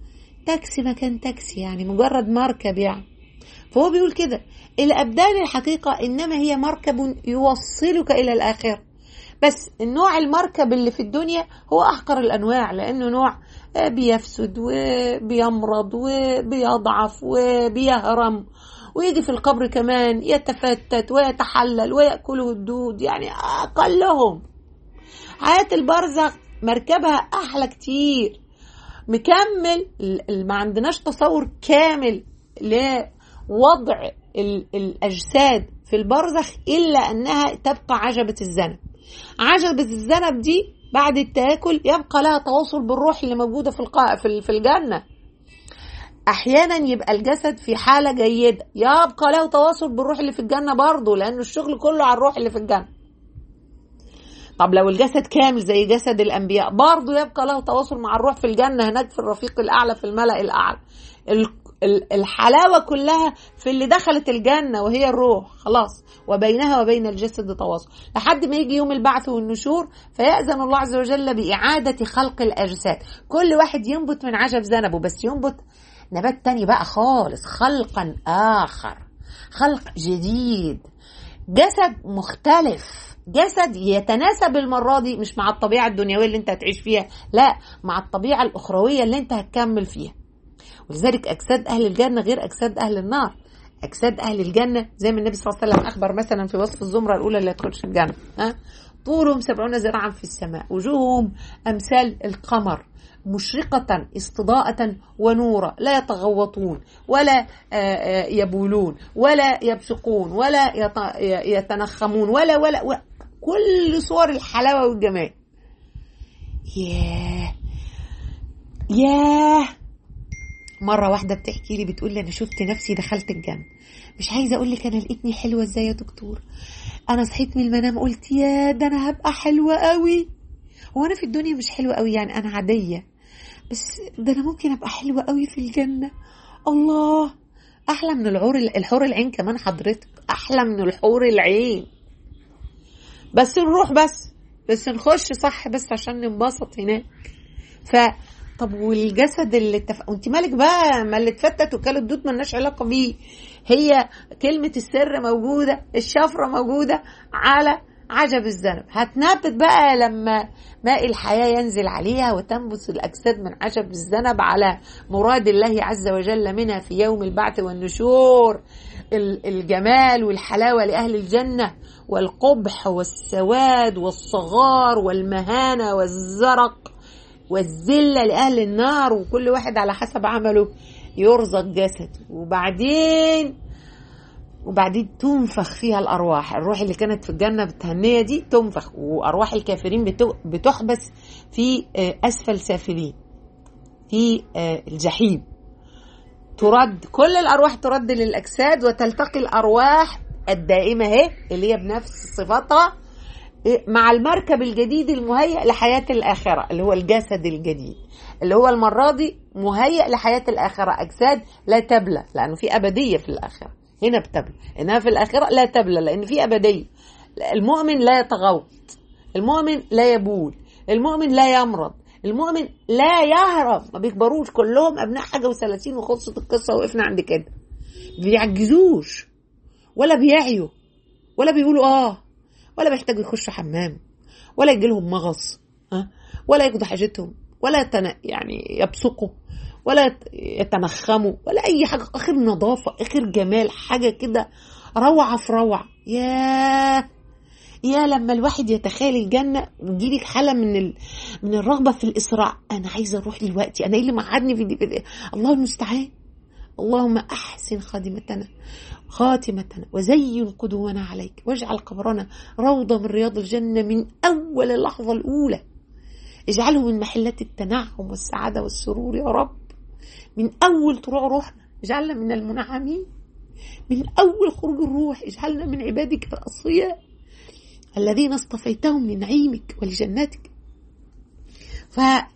تاكسي مكان تاكسي يعني مجرد مركب يعني فهو بيقول كده الأبدان الحقيقة إنما هي مركب يوصلك إلى الآخرة بس النوع المركب اللي في الدنيا هو أحقر الأنواع لأنه نوع بيفسد وبيمرض وبيضعف وبيهرم ويجي في القبر كمان يتفتت ويتحلل ويأكله الدود يعني أقلهم حياة البرزخ مركبها أحلى كتير مكمل ما عندناش تصور كامل لوضع الأجساد في البرزخ إلا أنها تبقى عجبة الذنب عجبة الذنب دي بعد التاكل يبقى لها تواصل بالروح اللي موجودة في القاء في الجنة احيانا يبقى الجسد في حاله جيده يبقى له تواصل بالروح اللي في الجنه برضه لانه الشغل كله على الروح اللي في الجنه طب لو الجسد كامل زي جسد الانبياء برضه يبقى له تواصل مع الروح في الجنه هناك في الرفيق الاعلى في الملا الاعلى الحلاوه كلها في اللي دخلت الجنه وهي الروح خلاص وبينها وبين الجسد تواصل لحد ما يجي يوم البعث والنشور فيأذن الله عز وجل بإعادة خلق الأجساد كل واحد ينبت من عجب ذنبه بس ينبت نبات تاني بقى خالص خلقا آخر خلق جديد جسد مختلف جسد يتناسب المرة دي مش مع الطبيعة الدنيوية اللي انت هتعيش فيها لا مع الطبيعة الأخروية اللي انت هتكمل فيها ولذلك أجساد أهل الجنة غير أجساد أهل النار أجساد أهل الجنة زي ما النبي صلى الله عليه وسلم أخبر مثلا في وصف الزمرة الأولى اللي هتخش الجنة ها طولهم سبعون ذراعا في السماء وجوههم أمثال القمر مشرقة استضاءة ونورا لا يتغوطون ولا يبولون ولا يبصقون ولا يتنخمون ولا ولا, ولا كل صور الحلاوة والجمال ياه ياه مرة واحدة بتحكي لي بتقول لي أنا شفت نفسي دخلت الجنة مش عايزة أقول لك أنا لقيتني حلوة إزاي يا دكتور أنا صحيت من المنام قلت يا ده أنا هبقى حلوة قوي هو أنا في الدنيا مش حلوة قوي يعني أنا عادية بس ده أنا ممكن أبقى حلوة قوي في الجنة الله أحلى من العور الحور العين كمان حضرتك أحلى من الحور العين بس نروح بس بس نخش صح بس عشان ننبسط هناك ف طب والجسد اللي اتفق وانت مالك بقى ما اللي اتفتت وكل الدود ملناش علاقه بيه هي كلمه السر موجوده الشفره موجوده على عجب الذنب هتنبت بقى لما ماء الحياة ينزل عليها وتنبت الأجساد من عجب الذنب على مراد الله عز وجل منها في يوم البعث والنشور الجمال والحلاوة لأهل الجنة والقبح والسواد والصغار والمهانة والزرق والذلة لأهل النار وكل واحد على حسب عمله يرزق جسد وبعدين وبعدين تنفخ فيها الأرواح الروح اللي كانت في الجنة بالتهنية دي تنفخ وأرواح الكافرين بتحبس في أسفل سافلين في الجحيم ترد كل الأرواح ترد للأجساد وتلتقي الأرواح الدائمة اهي اللي هي بنفس صفاتها مع المركب الجديد المهيئ لحياة الآخرة اللي هو الجسد الجديد اللي هو المرة دي مهيئ لحياة الآخرة أجساد لا تبلى لأنه في أبدية في الآخرة هنا بتبلى إنها في الآخرة لا تبلى لأن في أبدية المؤمن لا يتغوط المؤمن لا يبول المؤمن لا يمرض المؤمن لا يهرب ما بيكبروش كلهم أبناء حاجة وثلاثين وخلصت القصة وقفنا عند كده بيعجزوش ولا بيعيوا ولا بيقولوا آه ولا بيحتاجوا يخشوا حمام ولا يجي لهم مغص ها ولا ياخدوا حاجتهم ولا يتن... يعني يبصقوا ولا يتنخموا ولا اي حاجه اخر نظافه اخر جمال حاجه كده روعه في روعه يا يا لما الواحد يتخيل الجنه ويجيلك حاله من ال... من الرغبه في الاسراع انا عايزه اروح دلوقتي انا ايه اللي معادني في, دي... في دي... الله المستعان اللهم احسن خادمتنا خاتمتنا وزين قدومنا عليك واجعل قبرنا روضة من رياض الجنة من أول اللحظة الأولى اجعله من محلات التنعم والسعادة والسرور يا رب من أول طلوع روحنا اجعلنا من المنعمين من أول خروج الروح اجعلنا من عبادك الأصفياء الذين اصطفيتهم لنعيمك ولجناتك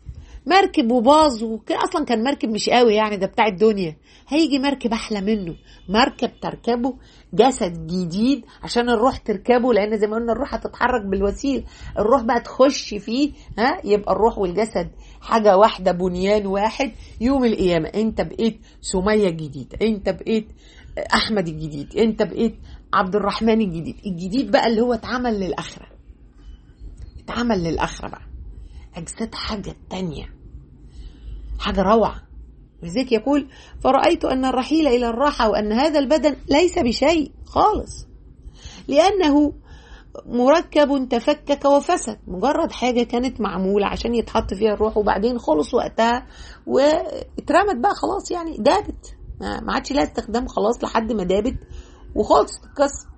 مركب وباظ وكان اصلا كان مركب مش قوي يعني ده بتاع الدنيا هيجي مركب احلى منه مركب تركبه جسد جديد عشان الروح تركبه لان زي ما قلنا الروح هتتحرك بالوسيل الروح بقى تخش فيه ها يبقى الروح والجسد حاجه واحده بنيان واحد يوم القيامه انت بقيت سميه الجديد انت بقيت احمد الجديد انت بقيت عبد الرحمن الجديد الجديد بقى اللي هو اتعمل للاخره اتعمل للاخره بقى اجساد حاجه تانيه حاجه روعه ولذلك يقول فرأيت أن الرحيل إلى الراحة وأن هذا البدن ليس بشيء خالص لأنه مركب تفكك وفسد مجرد حاجة كانت معمولة عشان يتحط فيها الروح وبعدين خلص وقتها واترمت بقى خلاص يعني دابت ما عادش لها استخدام خلاص لحد ما دابت وخلصت القصة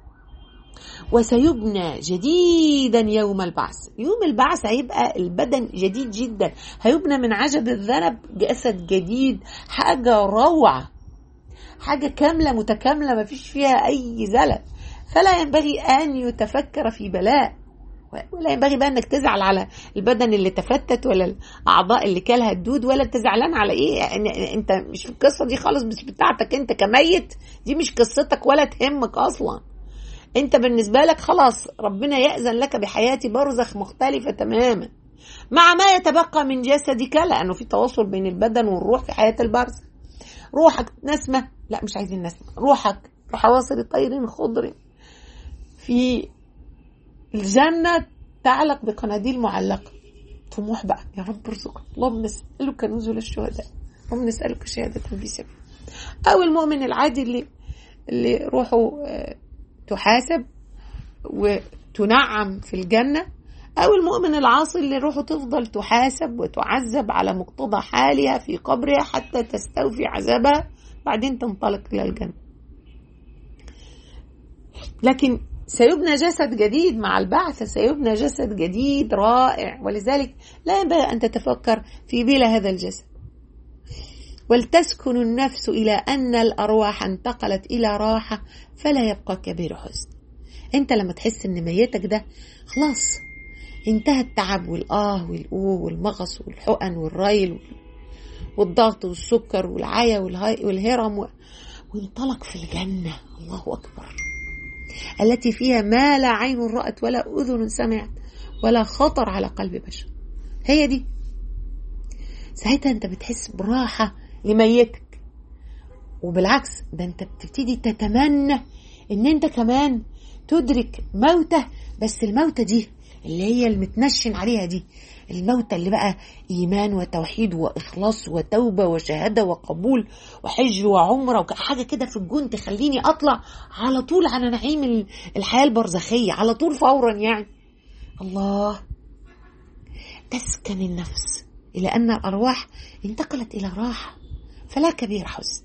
وسيبنى جديدا يوم البعث يوم البعث هيبقى البدن جديد جدا هيبنى من عجب الذنب جسد جديد حاجة روعة حاجة كاملة متكاملة ما فيش فيها أي زلل فلا ينبغي أن يتفكر في بلاء ولا ينبغي بقى انك تزعل على البدن اللي تفتت ولا الاعضاء اللي كلها الدود ولا تزعلان على ايه يعني انت مش في القصه دي خالص مش بتاعتك انت كميت دي مش قصتك ولا تهمك اصلا انت بالنسبة لك خلاص ربنا يأذن لك بحياة برزخ مختلفة تماما مع ما يتبقى من جسدك لأنه في تواصل بين البدن والروح في حياة البرزخ روحك نسمة لا مش عايزين نسمة روحك كحواصل طير خضر في الجنة تعلق بقناديل معلقة طموح بقى يا رب ارزقنا اللهم نسألك نزل الشهداء اللهم نسألك شهادة في سبيل أو المؤمن العادي اللي اللي روحه تحاسب وتنعم في الجنة أو المؤمن العاصي اللي روحه تفضل تحاسب وتعذب على مقتضى حالها في قبرها حتى تستوفي عذابها بعدين تنطلق إلى الجنة لكن سيبنى جسد جديد مع البعث سيبنى جسد جديد رائع ولذلك لا ينبغي أن تتفكر في بلا هذا الجسد ولتسكن النفس إلى أن الأرواح انتقلت إلى راحة فلا يبقى كبير حزن أنت لما تحس أن ميتك ده خلاص انتهى التعب والآه والأوه والمغص والحقن والريل والضغط والسكر والعيا والهرم وانطلق في الجنة الله أكبر التي فيها ما لا عين رأت ولا أذن سمعت ولا خطر على قلب بشر هي دي ساعتها انت بتحس براحة لميتك وبالعكس ده انت بتبتدي تتمنى ان انت كمان تدرك موتة بس الموتة دي اللي هي المتنشن عليها دي الموتة اللي بقى إيمان وتوحيد وإخلاص وتوبة وشهادة وقبول وحج وعمرة حاجة كده في الجون تخليني أطلع على طول على نعيم الحياة البرزخية على طول فورا يعني الله تسكن النفس إلى أن الأرواح انتقلت إلى راحة فلا كبير حزن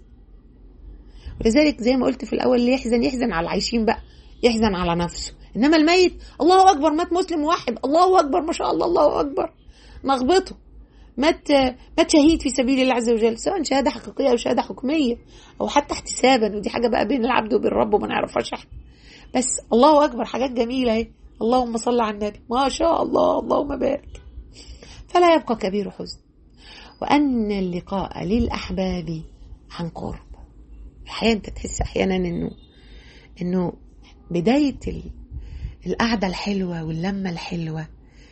ولذلك زي ما قلت في الأول اللي يحزن يحزن على العايشين بقى يحزن على نفسه إنما الميت الله أكبر مات مسلم واحد الله أكبر ما شاء الله الله أكبر نغبطه مات مات شهيد في سبيل الله عز وجل سواء شهاده حقيقيه او شهاده حكميه او حتى احتسابا ودي حاجه بقى بين العبد وبين ربه ما نعرفهاش احنا بس الله اكبر حاجات جميله اهي اللهم صل على النبي ما شاء الله اللهم بارك فلا يبقى كبير حزن وأن اللقاء للأحباب عن قرب الحقيقة أنت تحس أحيانا إنه إنه بداية القعدة الحلوة واللمة الحلوة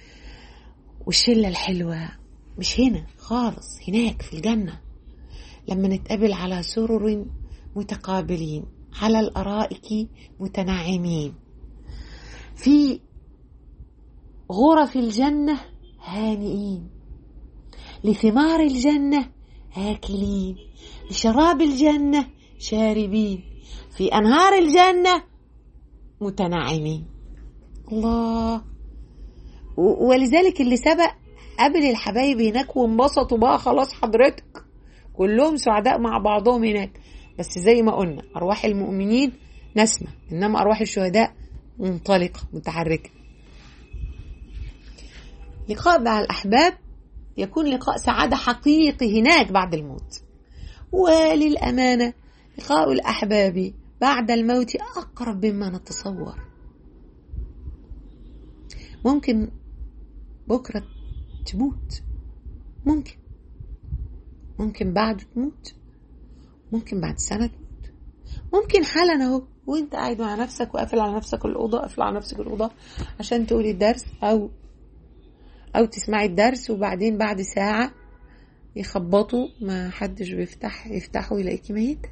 والشلة الحلوة مش هنا خالص هناك في الجنة لما نتقابل على سرر متقابلين على الأرائك متنعمين في غرف الجنة هانئين لثمار الجنة آكلين لشراب الجنة شاربين في أنهار الجنة متنعمين الله ولذلك اللي سبق قابل الحبايب هناك وانبسطوا بقى خلاص حضرتك كلهم سعداء مع بعضهم هناك بس زي ما قلنا أرواح المؤمنين نسمة إنما أرواح الشهداء منطلقة متحركة لقاء مع الأحباب يكون لقاء سعادة حقيقي هناك بعد الموت وللأمانة لقاء الأحباب بعد الموت أقرب مما نتصور ممكن بكرة تموت ممكن ممكن بعده تموت ممكن بعد سنة تموت ممكن حالا اهو وانت قاعد مع نفسك وقافل على نفسك الأوضة قافل على نفسك الأوضة عشان تقولي الدرس أو أو تسمعي الدرس وبعدين بعد ساعة يخبطوا ما حدش بيفتح يفتحوا يلاقيكي ميتة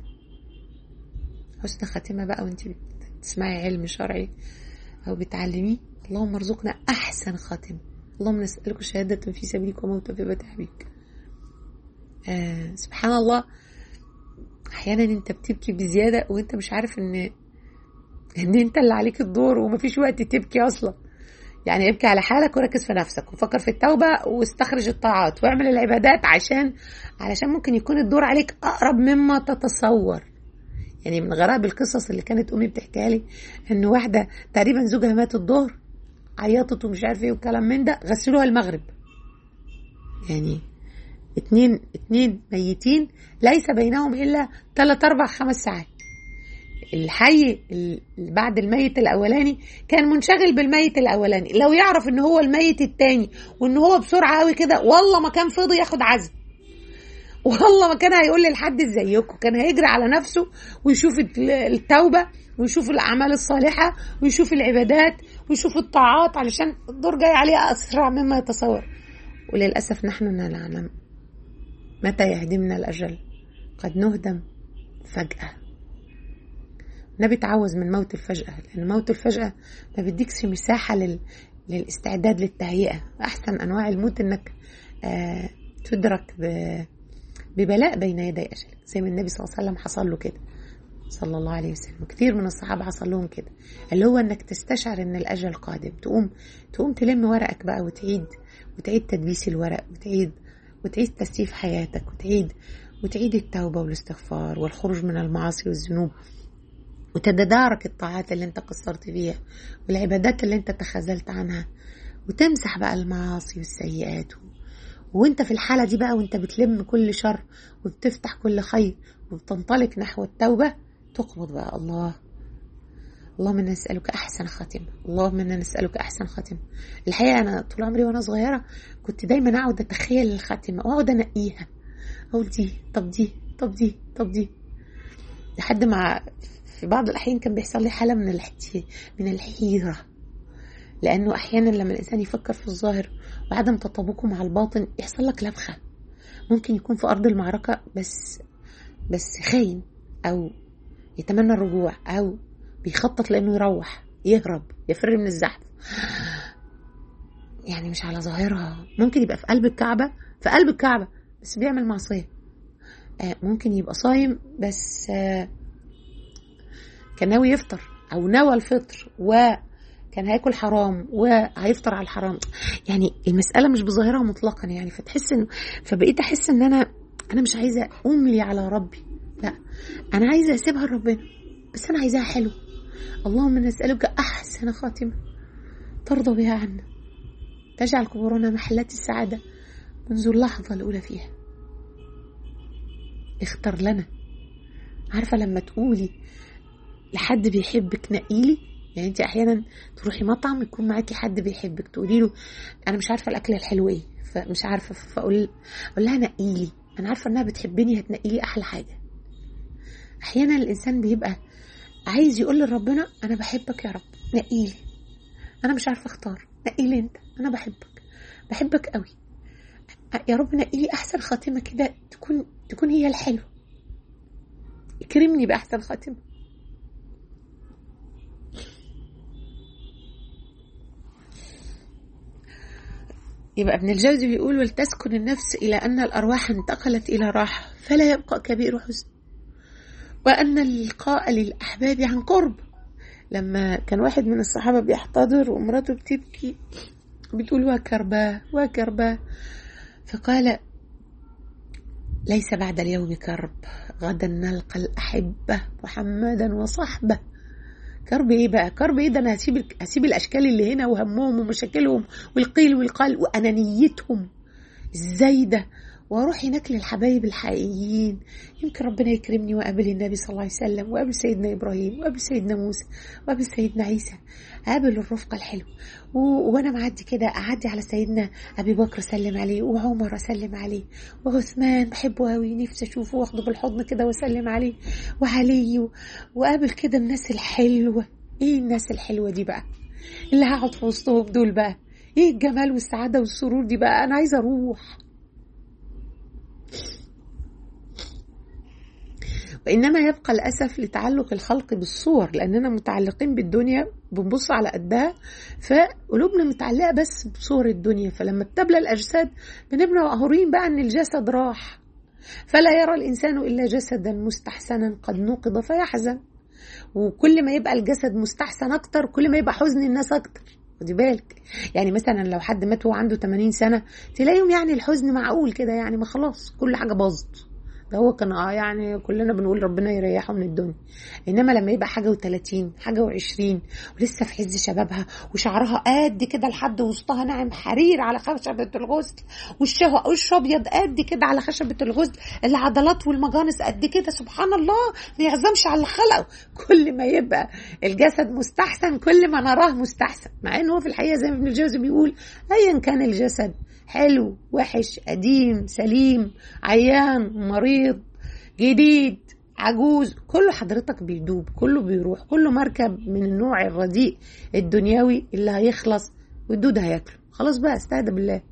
حسن خاتمة بقى وانت بتسمعي علم شرعي أو بتعلميه اللهم ارزقنا أحسن خاتمة اللهم نسألك شهادة في سبيلك وموتا في بيت حبيبك آه سبحان الله أحيانا أنت بتبكي بزيادة وأنت مش عارف إن إن أنت اللي عليك الدور ومفيش وقت تبكي أصلا يعني ابكي على حالك وركز في نفسك وفكر في التوبة واستخرج الطاعات واعمل العبادات عشان علشان ممكن يكون الدور عليك أقرب مما تتصور يعني من غرائب القصص اللي كانت أمي بتحكيها لي إن واحدة تقريبا زوجها مات الظهر عيطت ومش عارف ايه والكلام من ده غسلوها المغرب يعني اتنين اتنين ميتين ليس بينهم الا تلات اربع خمس ساعات الحي بعد الميت الاولاني كان منشغل بالميت الاولاني لو يعرف ان هو الميت التاني وان هو بسرعه قوي كده والله ما كان فضي ياخد عزم والله ما كان هيقول لحد ازيكم كان هيجري على نفسه ويشوف التوبه ويشوف الاعمال الصالحه ويشوف العبادات ويشوف الطاعات علشان الدور جاي عليه اسرع مما يتصور وللاسف نحن لا نعلم متى يهدمنا الاجل قد نهدم فجاه النبي تعوذ من موت الفجأة لأن موت الفجأة ما بيديكش مساحة لل... للاستعداد للتهيئة أحسن أنواع الموت إنك آه تدرك ب... ببلاء بين يدي أجلك زي ما النبي صلى الله عليه وسلم حصل له كده صلى الله عليه وسلم كتير من الصحابة حصل لهم كده اللي هو انك تستشعر ان الاجل قادم تقوم تقوم تلم ورقك بقى وتعيد وتعيد تدبيس الورق وتعيد وتعيد تسييف حياتك وتعيد وتعيد التوبة والاستغفار والخروج من المعاصي والذنوب وتتدارك الطاعات اللي انت قصرت فيها والعبادات اللي انت تخاذلت عنها وتمسح بقى المعاصي والسيئات وانت في الحالة دي بقى وانت بتلم كل شر وبتفتح كل خير وبتنطلق نحو التوبة تقبض بقى الله اللهم انا نسألك أحسن خاتمة اللهم انا نسألك أحسن خاتمة الحقيقة أنا طول عمري وأنا صغيرة كنت دايما أقعد أتخيل الخاتمة وأقعد أنقيها أقول دي طب دي طب دي طب دي لحد ما في بعض الأحيان كان بيحصل لي حالة من الحتي من الحيرة لأنه أحيانا لما الإنسان يفكر في الظاهر وعدم تطابقه مع الباطن يحصل لك لبخة ممكن يكون في أرض المعركة بس بس خاين أو يتمنى الرجوع أو بيخطط لأنه يروح يهرب يفر من الزحف يعني مش على ظاهرها ممكن يبقى في قلب الكعبة في قلب الكعبة بس بيعمل معصية ممكن يبقى صايم بس كان ناوي يفطر أو نوى الفطر وكان هياكل حرام وهيفطر على الحرام يعني المسألة مش بظاهرها مطلقا يعني فتحس إنه فبقيت أحس إن أنا أنا مش عايزة أملي على ربي لا أنا عايزة أسيبها لربنا بس أنا عايزاها حلو اللهم نسألك أحسن خاتمة ترضى بها عنا تجعل قبورنا محلات السعادة منذ اللحظة الأولى فيها اختر لنا عارفة لما تقولي لحد بيحبك نقيلي يعني انت احيانا تروحي مطعم يكون معاكي حد بيحبك تقولي له انا مش عارفه الاكل الحلو ايه فمش عارفه فاقول اقول لها نقيلي انا عارفه انها بتحبني هتنقيلي احلى حاجه احيانا الانسان بيبقى عايز يقول لربنا انا بحبك يا رب نقيلي انا مش عارفه اختار نقيلي انت انا بحبك بحبك قوي يا رب نقيلي احسن خاتمه كده تكون تكون هي الحلوه اكرمني باحسن خاتمه يبقى ابن الجوزي بيقول ولتسكن النفس إلى أن الأرواح انتقلت إلى راحة فلا يبقى كبير حزن وأن اللقاء للأحباب عن قرب لما كان واحد من الصحابة بيحتضر ومراته بتبكي بتقول وكرباه وكرباه فقال ليس بعد اليوم كرب غدا نلقى الأحبة محمدا وصحبه كرب ايه بقى كرب ايه ده انا هسيب هسيب الاشكال اللي هنا وهمهم ومشاكلهم والقيل والقال وانانيتهم الزايده واروح هناك للحبايب الحقيقيين يمكن ربنا يكرمني واقابل النبي صلى الله عليه وسلم واقابل سيدنا ابراهيم واقابل سيدنا موسى واقابل سيدنا عيسى اقابل الرفقه الحلوه و... وانا معدي كده اعدي على سيدنا ابي بكر اسلم عليه وعمر اسلم عليه وعثمان بحبه قوي نفسي اشوفه واخده بالحضن كده واسلم عليه وعلي و... واقابل كده الناس الحلوه ايه الناس الحلوه دي بقى اللي هقعد في وسطهم دول بقى ايه الجمال والسعاده والسرور دي بقى انا عايزه اروح وإنما يبقى الأسف لتعلق الخلق بالصور لأننا متعلقين بالدنيا بنبص على قدها فقلوبنا متعلقة بس بصور الدنيا فلما بتبلى الأجساد بنبقى مقهورين بقى إن الجسد راح فلا يرى الإنسان إلا جسدا مستحسنا قد نقض فيحزن وكل ما يبقى الجسد مستحسن أكتر كل ما يبقى حزن الناس أكتر خدي بالك يعني مثلا لو حد مات وهو عنده 80 سنة تلاقيهم يعني الحزن معقول كده يعني ما خلاص كل حاجة باظت ده هو كان اه يعني كلنا بنقول ربنا يريحه من الدنيا انما لما يبقى حاجه و30 حاجه و20 ولسه في عز شبابها وشعرها قد كده لحد وسطها ناعم حرير على خشبه الغسل وشها وش ابيض قد كده على خشبه الغسل العضلات والمجانس قد كده سبحان الله ما يعزمش على اللي خلقه كل ما يبقى الجسد مستحسن كل ما نراه مستحسن مع ان هو في الحقيقه زي ما ابن الجوزي بيقول ايا كان الجسد حلو وحش قديم سليم عيان مريض جديد عجوز كله حضرتك بيدوب كله بيروح كله مركب من النوع الرديء الدنيوي اللي هيخلص والدود هياكله خلاص بقى استهدى بالله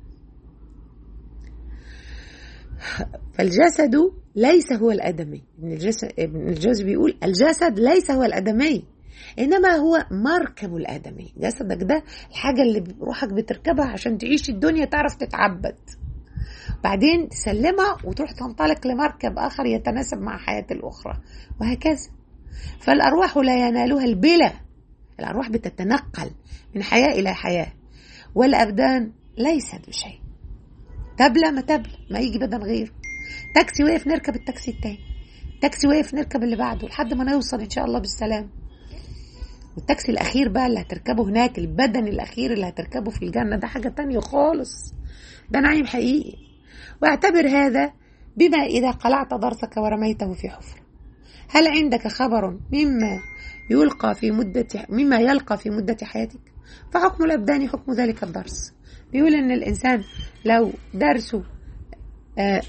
فالجسد ليس هو الادمي ابن الجوزي بيقول الجسد ليس هو الادمي انما هو مركب الادمي جسدك ده الحاجه اللي روحك بتركبها عشان تعيش الدنيا تعرف تتعبد بعدين تسلمها وتروح تنطلق لمركب اخر يتناسب مع حياه الاخرى وهكذا فالارواح لا ينالها البلا الارواح بتتنقل من حياه الى حياه والابدان ليست بشيء تبلى ما تبلى ما يجي بدن غيره تاكسي وقف نركب التاكسي التاني تاكسي وقف نركب اللي بعده لحد ما نوصل ان شاء الله بالسلام والتاكسي الاخير بقى اللي هتركبه هناك البدن الاخير اللي هتركبه في الجنه ده حاجه تانية خالص ده نعيم حقيقي واعتبر هذا بما اذا قلعت ضرسك ورميته في حفره هل عندك خبر مما يلقى في مدة مما يلقى في مدة حياتك فحكم الأبدان حكم ذلك الدرس بيقول إن الإنسان لو درسه آه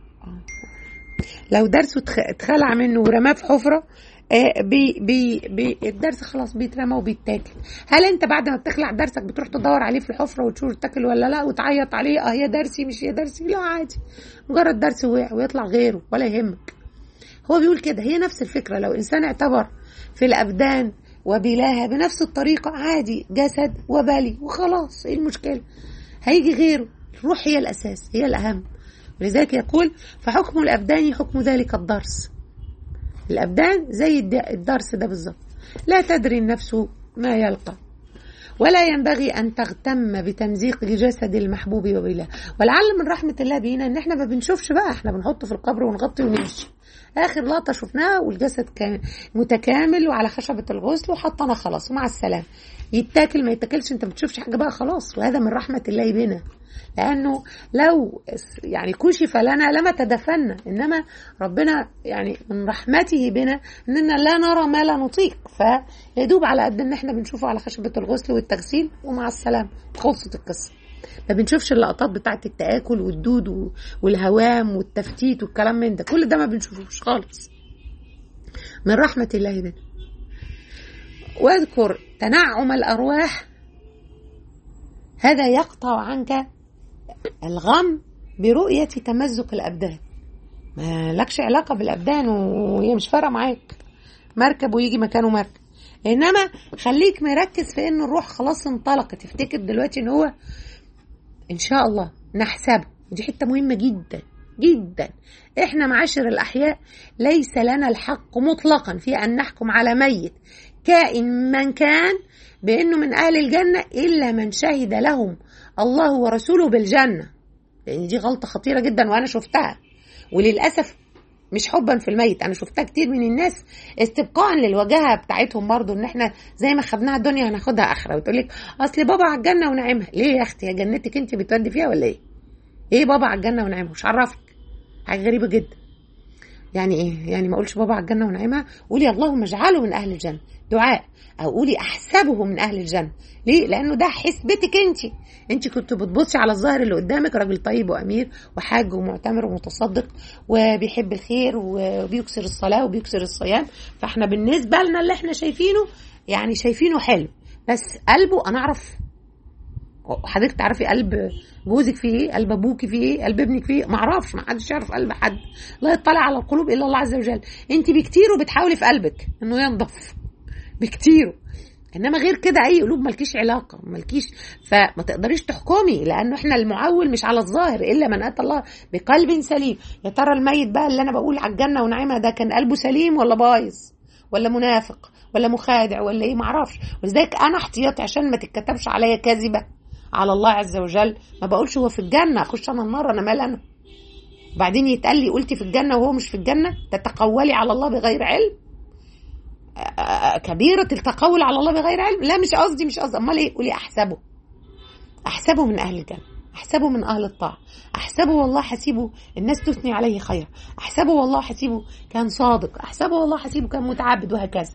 لو درسه اتخلع منه ورماه في حفرة بي بي بي الدرس خلاص بيترمى وبيتاكل هل انت بعد ما بتخلع درسك بتروح تدور عليه في الحفره وتشوف تاكل ولا لا وتعيط عليه اه يا درسي مش يا درسي لا عادي مجرد درس وقع ويطلع غيره ولا يهمك هو بيقول كده هي نفس الفكره لو انسان اعتبر في الابدان وبلاها بنفس الطريقه عادي جسد وبلي وخلاص ايه المشكله هيجي غيره الروح هي الاساس هي الاهم ولذلك يقول فحكم الابدان حكم ذلك الدرس الأبدان زي الدرس ده بالظبط لا تدري النفس ما يلقى ولا ينبغي أن تغتم بتمزيق جسد المحبوب وبالله ولعل من رحمة الله بينا إن إحنا ما بنشوفش بقى إحنا بنحطه في القبر ونغطي ونمشي آخر لقطة شفناها والجسد كان متكامل وعلى خشبة الغسل وحطنا خلاص ومع السلامة يتاكل ما يتاكلش أنت ما بتشوفش حاجة بقى خلاص وهذا من رحمة الله بنا لانه لو يعني كشف لنا لما تدفنا انما ربنا يعني من رحمته بنا اننا لا نرى ما لا نطيق فيدوب على قد ان احنا بنشوفه على خشبه الغسل والتغسيل ومع السلامه خلصت القصه ما بنشوفش اللقطات بتاعه التاكل والدود والهوام والتفتيت والكلام من ده كل ده ما بنشوفوش خالص من رحمه الله بنا واذكر تنعم الارواح هذا يقطع عنك الغم برؤية تمزق الأبدان ما لكش علاقة بالأبدان وهي مش فارقة معاك مركب ويجي مكانه مركب إنما خليك مركز في إن الروح خلاص انطلقت تفتكر دلوقتي إن هو إن شاء الله نحسبه ودي حتة مهمة جدا جدا إحنا معاشر الأحياء ليس لنا الحق مطلقا في أن نحكم على ميت كائن من كان بأنه من أهل الجنة إلا من شهد لهم الله ورسوله بالجنة لأن دي غلطة خطيرة جدا وأنا شفتها وللأسف مش حبا في الميت أنا شفتها كتير من الناس استبقاء للوجاهة بتاعتهم برضو إن إحنا زي ما خدناها الدنيا هناخدها آخرة وتقول لك أصل بابا على الجنة ونعيمها ليه يا أختي يا جنتك أنت بتودي فيها ولا إيه؟ إيه بابا على الجنة ونعيمها مش عرفك حاجه غريبه جدا يعني ايه يعني ما اقولش بابا على الجنه ونعيمها قولي اللهم اجعله من اهل الجنه دعاء او قولي احسبه من اهل الجنه ليه لانه ده حسبتك انت انت كنت بتبصي على الظاهر اللي قدامك راجل طيب وامير وحاج ومعتمر ومتصدق وبيحب الخير وبيكسر الصلاه وبيكسر الصيام فاحنا بالنسبه لنا اللي احنا شايفينه يعني شايفينه حلو بس قلبه انا اعرف حضرتك تعرفي قلب جوزك فيه ايه قلب ابوكي فيه ايه قلب ابنك فيه ايه ما اعرفش ما حدش يعرف قلب حد لا يطلع على القلوب الا الله عز وجل انت بكتير وبتحاولي في قلبك انه ينضف بكتير انما غير كده اي قلوب مالكيش علاقه مالكيش فما تقدريش تحكمي لانه احنا المعول مش على الظاهر الا من اتى الله بقلب سليم يا ترى الميت بقى اللي انا بقول على الجنه ونعيمها ده كان قلبه سليم ولا بايظ ولا منافق ولا مخادع ولا ايه معرفش ولذلك انا احتياطي عشان ما تتكتبش عليا كذبه على الله عز وجل ما بقولش هو في الجنه اخش انا النار انا مال انا وبعدين يتقال لي قلتي في الجنه وهو مش في الجنه تتقولي على الله بغير علم كبيرة التقول على الله بغير علم لا مش قصدي مش قصدي امال ايه قولي احسبه احسبه من اهل الجنه احسبه من اهل الطاعه احسبه والله حسيبه الناس تثني عليه خير احسبه والله حسيبه كان صادق احسبه والله حسيبه كان متعبد وهكذا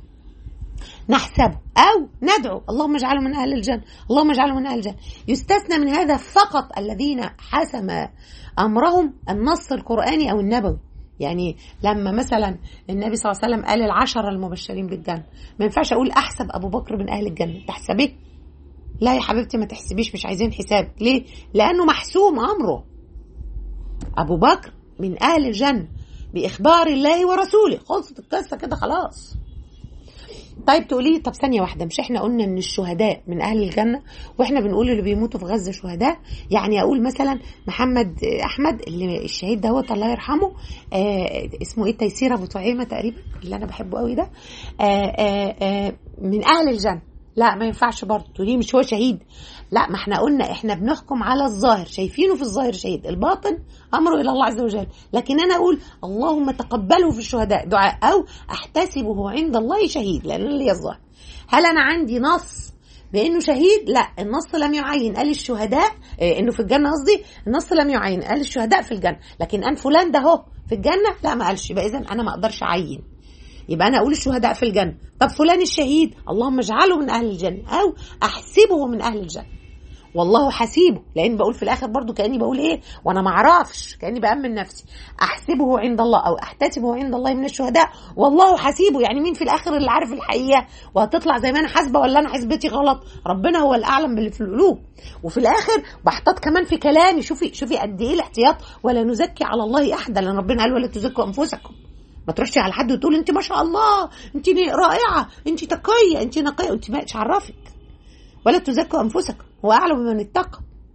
نحسبه أو ندعو اللهم اجعله من أهل الجنة اللهم اجعله من أهل الجنة يستثنى من هذا فقط الذين حسم أمرهم النص القرآني أو النبوي يعني لما مثلا النبي صلى الله عليه وسلم قال العشرة المبشرين بالجنة ما ينفعش أقول أحسب أبو بكر من أهل الجنة تحسبيه لا يا حبيبتي ما تحسبيش مش عايزين حساب ليه لأنه محسوم أمره أبو بكر من أهل الجنة بإخبار الله ورسوله خلصت القصة كده خلاص طيب تقولي طب ثانية واحدة مش احنا قلنا ان الشهداء من اهل الجنة واحنا بنقول اللي بيموتوا في غزة شهداء يعني اقول مثلا محمد احمد اللي الشهيد دوت الله يرحمه آه اسمه ايه تيسير ابو طعيمة تقريبا اللي انا بحبه قوي ده آه آه آه من اهل الجنة لا ما ينفعش برضه تقولي مش هو شهيد لا ما احنا قلنا احنا بنحكم على الظاهر شايفينه في الظاهر شهيد الباطن امره الى الله عز وجل لكن انا اقول اللهم تقبله في الشهداء دعاء او احتسبه عند الله شهيد لان اللي الظاهر هل انا عندي نص بانه شهيد لا النص لم يعين قال الشهداء اه انه في الجنه قصدي النص لم يعين قال الشهداء في الجنه لكن ان فلان ده هو في الجنه لا ما قالش يبقى اذا انا ما اقدرش اعين يبقى انا اقول الشهداء في الجنه طب فلان الشهيد اللهم اجعله من اهل الجنه او احسبه من اهل الجنه والله حسيبه لان بقول في الاخر برضو كاني بقول ايه وانا ما اعرفش كاني بامن نفسي احسبه عند الله او احتسبه عند الله من الشهداء والله حسيبه يعني مين في الاخر اللي عارف الحقيقه وهتطلع زي ما انا حاسبه ولا انا حسبتي غلط ربنا هو الاعلم باللي في القلوب وفي الاخر بحتاط كمان في كلامي شوفي شوفي قد ايه الاحتياط ولا نزكي على الله احدا لان ربنا قال ولا تزكوا انفسكم ما تروحش على حد وتقول انت ما شاء الله انت رائعه انت تقيه انت نقيه انت ما عرفك ولا تزكوا انفسكم هو اعلم بمن اتقى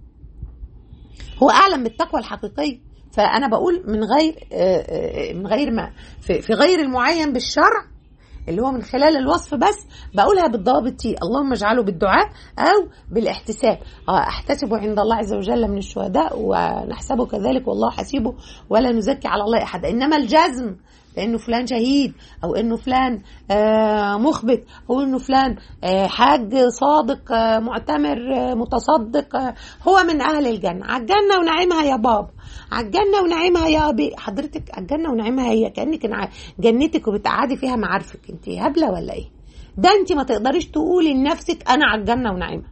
هو اعلم بالتقوى الحقيقيه فانا بقول من غير من غير ما في غير المعين بالشرع اللي هو من خلال الوصف بس بقولها بالضوابط دي اللهم اجعله بالدعاء او بالاحتساب احتسبه عند الله عز وجل من الشهداء ونحسبه كذلك والله حسيبه ولا نزكي على الله احد انما الجزم بانه فلان شهيد او انه فلان مخبت او انه فلان حاج صادق معتمر متصدق هو من اهل الجنه على الجنه ونعيمها يا بابا على الجنه ونعيمها يا ابي حضرتك على الجنه ونعيمها هي كانك جنتك وبتقعدي فيها معارفك انت هبله ولا ايه ده انت ما تقدريش تقولي لنفسك انا على الجنه ونعيمها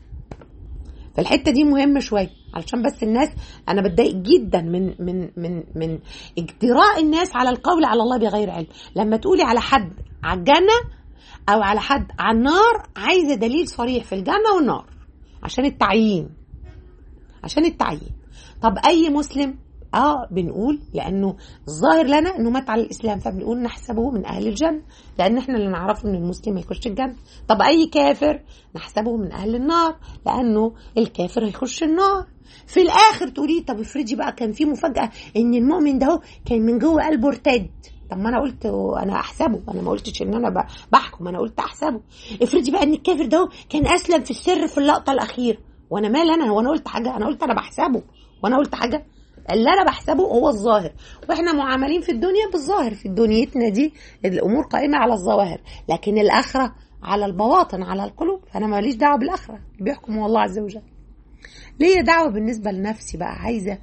فالحته دي مهمه شويه علشان بس الناس انا بتضايق جدا من من من من اجتراء الناس على القول على الله بغير علم لما تقولي على حد على الجنه او على حد على النار عايزه دليل صريح في الجنه والنار عشان التعيين عشان التعيين طب اي مسلم اه بنقول لانه الظاهر لنا انه مات على الاسلام فبنقول نحسبه من اهل الجنه لان احنا اللي نعرفه ان المسلم هيخش الجنه طب اي كافر نحسبه من اهل النار لانه الكافر هيخش النار في الاخر تقولي طب افرضي بقى كان في مفاجاه ان المؤمن ده كان من جوه قلبه ارتد طب ما انا قلت انا احسبه انا ما قلتش ان انا بحكم انا قلت احسبه افرضي بقى ان الكافر ده كان اسلم في السر في اللقطه الاخيره وانا مال انا وانا قلت حاجه انا قلت انا بحسبه وانا قلت حاجه اللي انا بحسبه هو الظاهر واحنا معاملين في الدنيا بالظاهر في دنيتنا دي الامور قائمه على الظواهر لكن الاخره على البواطن على القلوب فانا ماليش دعوه بالاخره بيحكم الله عز وجل ليا دعوه بالنسبه لنفسي بقى عايزه